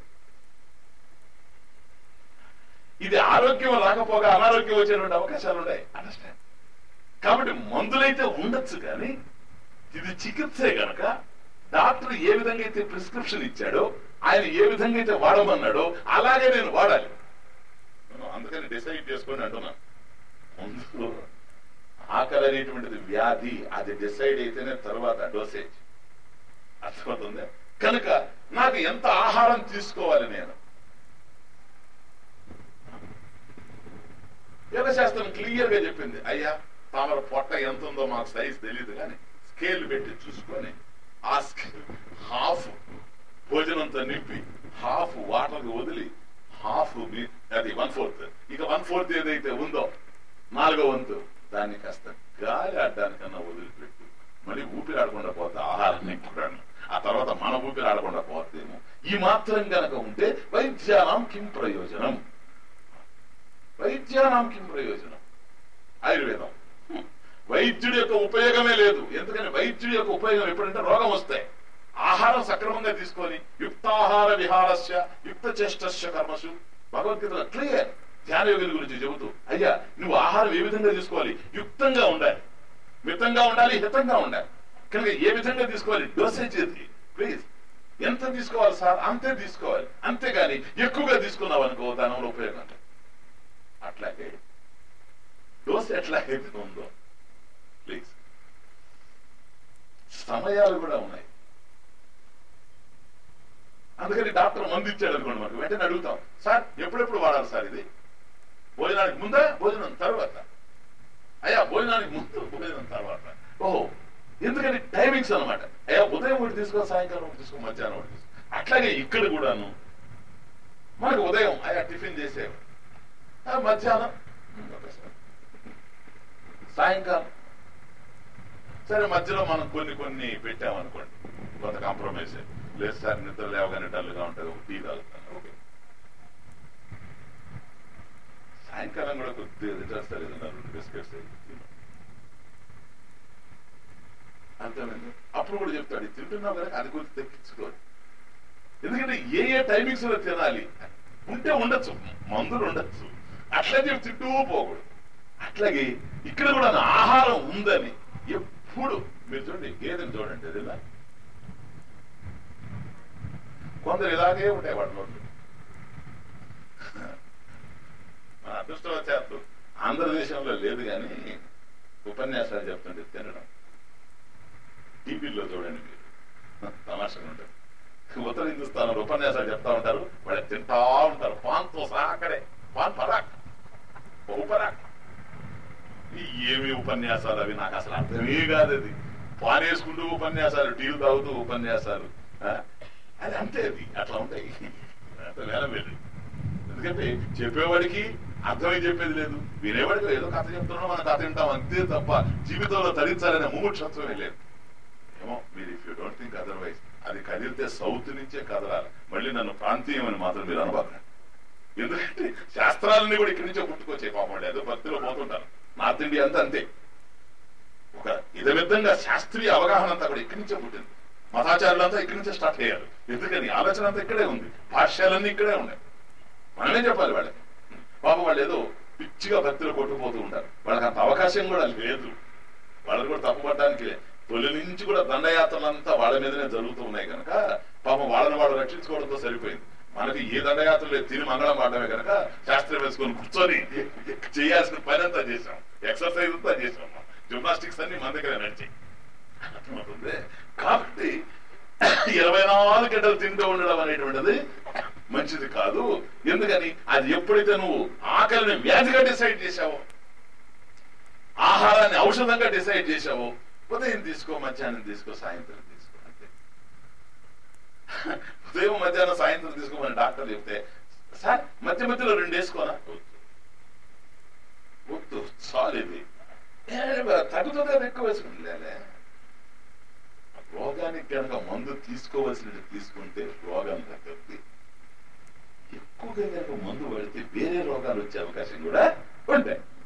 ఇది ఆరోగ్యం రాకపోగా అనారోగ్యం వచ్చేటువంటి అవకాశాలు ఉన్నాయి అండర్స్టాండ్ కాబట్టి మందులైతే ఉండొచ్చు కానీ ఇది చికిత్సే గనక డాక్టర్ ఏ విధంగా అయితే ప్రిస్క్రిప్షన్ ఇచ్చాడో ఆయన ఏ విధంగా అయితే వాడమన్నాడో అలాగే నేను వాడాలి నేను అందుకని డిసైడ్ చేసుకొని అంటున్నాను ముందు ఆకలి అనేటువంటిది వ్యాధి అది డిసైడ్ అయితేనే తర్వాత డోసేజ్ అర్థమవుతుంది కనుక నాకు ఎంత ఆహారం తీసుకోవాలి నేను యోగశాస్త్రం క్లియర్ గా చెప్పింది అయ్యా తామర పొట్ట ఎంత ఉందో మాకు సైజ్ తెలియదు కానీ స్కేల్ పెట్టి చూసుకొని ఆ స్కేల్ హాఫ్ భోజనంతో నింపి హాఫ్ వాటర్ వదిలి హాఫ్ అది వన్ ఫోర్త్ ఇక వన్ ఫోర్త్ ఏదైతే ఉందో నాలుగో వంతు దాన్ని కాస్త గాలి ఆడడానికన్నా వదిలిపెట్టు మళ్ళీ ఊపిరి ఆడకుండా పోతే ఆహారాన్ని కూడాను ఆ తర్వాత మన ఊపిరి ఆడకుండా పోతేమో ఈ మాత్రం గనక ఉంటే వైద్యానాం కిం ప్రయోజనం వైద్యానాం కిం ప్రయోజనం ఆయుర్వేదం హ్మ్. వైద్యుడి యొక్క ఉపయోగమే లేదు ఎందుకని వైద్యుడి యొక్క ఉపయోగం ఎప్పుడంటే రోగం వస్తాయి ఆహారం సక్రమంగా తీసుకొని యుక్తాహార విహారస్య యుక్త చేష్టస్య కర్మసు భగవద్గీతలో క్లియర్ ధ్యాన యోగుల గురించి చెబుతూ అయ్యా నువ్వు ఆహారం ఏ విధంగా తీసుకోవాలి యుక్తంగా ఉండాలి మితంగా ఉండాలి హితంగా ఉండాలి కనుక ఏ విధంగా తీసుకోవాలి డోసేజ్ ఏది ప్లీజ్ ఎంత తీసుకోవాలి సార్ అంతే తీసుకోవాలి అంతేగాని ఎక్కువగా తీసుకున్నావు అనుకో దానివల్ల ఉపయోగం లేదు. అట్లాగే డోస్ ఎట్లాగైతే ఉందో ప్లీజ్ సమయాలు కూడా ఉన్నాయి అందుకని డాక్టర్ మందు ఇచ్చాడు అనుకోండి మనకు వెంటనే అడుగుతాం సార్ ఎప్పుడెప్పుడు వాడాలి సార్ ఇది భోజనానికి ముందా భోజనం తర్వాత అయ్యా భోజనానికి ముందు భోజనం తర్వాత ఓహో ఎందుకని టైమింగ్స్ అన్నమాట అయ్యా ఉదయం ఒకటి తీసుకో సాయంకాలం ఒకటి తీసుకో మధ్యాహ్నం ఒకటి తీసుకో అట్లాగే ఇక్కడ కూడాను మనకు ఉదయం అయ్యా టిఫిన్ చేసేవి ఆ, మధ్యాహ్నం ఉమ్, ఒకసారి. సాయంకాలం సరే మధ్యలో మనం కొన్ని కొన్ని పెట్టామనుకోండి కొంత కాంప్రమైజ్ లేదు సార్ నిద్ర లేవగానే డల్గా ఉంటుంది ఒక టీ తాగుతాను ఓకే సాయంకాలం కూడా కొద్దిగా చేస్తారు ఏదన్నా రెండు బిస్కెట్స్ అర్థమైంది అప్పుడు కూడా చెప్తాడు ఇది తింటున్నావు కనుక అది కొంచెం తెప్పించుకోవాలి ఎందుకంటే ఏ ఏ టైమింగ్స్ లో తినాలి ఉంటే ఉండొచ్చు మందులు ఉండొచ్చు అట్లా చెప్పి తింటూ పోకూడదు అట్లాగే ఇక్కడ కూడా నా ఆహారం ఉందని ఎప్పుడు మీరు చూడండి గేదెని చూడండి అది ఇలా. కొందరు ఇలాగే ఉంటాయి వాటి నోట్లు మన అదృష్టవశాత్తు ఆంధ్రదేశంలో లేదు కానీ ఉపన్యాసాలు చెప్తుంటే తినడం టీవీలో చూడండి మీరు తమాషగా ఉంటుంది ఉత్తర హిందుస్థాన్ ఉపన్యాసాలు చెప్తా ఉంటారు వాళ్ళు తింటా ఉంటారు పాన్తో సహా అక్కడే పాన్ పరాక్ బహు పరాక్ ఈ ఏమి ఉపన్యాసాలు అవి నాకు అసలు అర్థమే కాదు అది పాన్ వేసుకుంటూ ఉపన్యాసాలు టీలు తాగుతూ ఉపన్యాసాలు ఆ? అది అంతే అది అట్లా ఉంటాయి అంత వేల వేలు ఎందుకంటే చెప్పేవాడికి అర్థమై చెప్పేది లేదు వినేవాడికి ఏదో కథ చెప్తున్నాం మన కథ వింటాం అంతే తప్ప జీవితంలో తరించాలనే ముముక్షత్వమే లేదు ఏమో మీరు if you don't think otherwise అది కదిలితే సౌత్ నుంచే కదలాలి మళ్ళీ నన్ను ప్రాంతీయం అని మాత్రం మీరు అనుకోకండి ఎందుకంటే శాస్త్రాలన్నీ కూడా ఇక్కడి నుంచే పుట్టుకొచ్చే పాపం లేదు భక్తిలో పోతుంటారు నార్త్ ఇండియా అంతా అంతే ఒక ఇదమిద్దంగా శాస్త్రీయ అవగాహన అంతా కూడా ఇక్కడి నుంచే పుట్టింది మతాచారులంతా ఇక్కడి నుంచే స్టార్ట్ అయ్యారు ఎందుకని ఆలోచన అంతా ఇక్కడే ఉంది భాష్యాలన్నీ ఇక్కడే ఉన్నాయి మనమే చెప్పాలి వాళ్ళకి పాపం వాళ్ళు ఏదో పిచ్చిగా భక్తిలో కొట్టుకుపోతూ ఉంటారు వాళ్ళకి అంత అవకాశం కూడా లేదు వాళ్ళని కూడా తప్పుపడడానికి లేదు. తొలి నుంచి కూడా దండయాత్రలంతా వాళ్ళ మీదనే జరుగుతూ ఉన్నాయి కనుక పాపం వాళ్ళని వాళ్ళు రక్షించుకోవడంతో సరిపోయింది మనకి ఏ దండయాత్ర లేదు తిని మంగళం వాడమే కనుక శాస్త్రం వేసుకొని కూర్చొని చేయాల్సిన పని అంతా చేసాం ఎక్సర్సైజ్ అంతా చేసాం జిమ్నాస్టిక్స్ అన్ని మన దగ్గర నడిచాయి అర్థమవుతుంది కాబట్టి ఇరవై నాలుగు గంటలు తింటూ ఉండడం అనేటువంటిది మంచిది కాదు ఎందుకని అది ఎప్పుడైతే నువ్వు ఆకలిని వ్యాధిగా డిసైడ్ చేశావో ఆహారాన్ని ఔషధంగా డిసైడ్ చేశావో ఉదయం తీసుకో మధ్యాహ్నం తీసుకో సాయంత్రం తీసుకో అంతే ఉదయం మధ్యాహ్నం సాయంత్రం తీసుకోమని డాక్టర్ చెప్తే సార్ మధ్య మధ్యలో రెండు వేసుకోనా వద్దు. వద్దు చాలు ఇది ఏ, తగ్గుతుంది కదా ఎక్కువ వేసుకుంటుందే రోగానికి కనుక మందు తీసుకోవలసినది తీసుకుంటే రోగం తగ్గుద్ది ఎక్కువగా కనుక మందు పడితే వేరే రోగాలు వచ్చే అవకాశం కూడా ఉంటాయి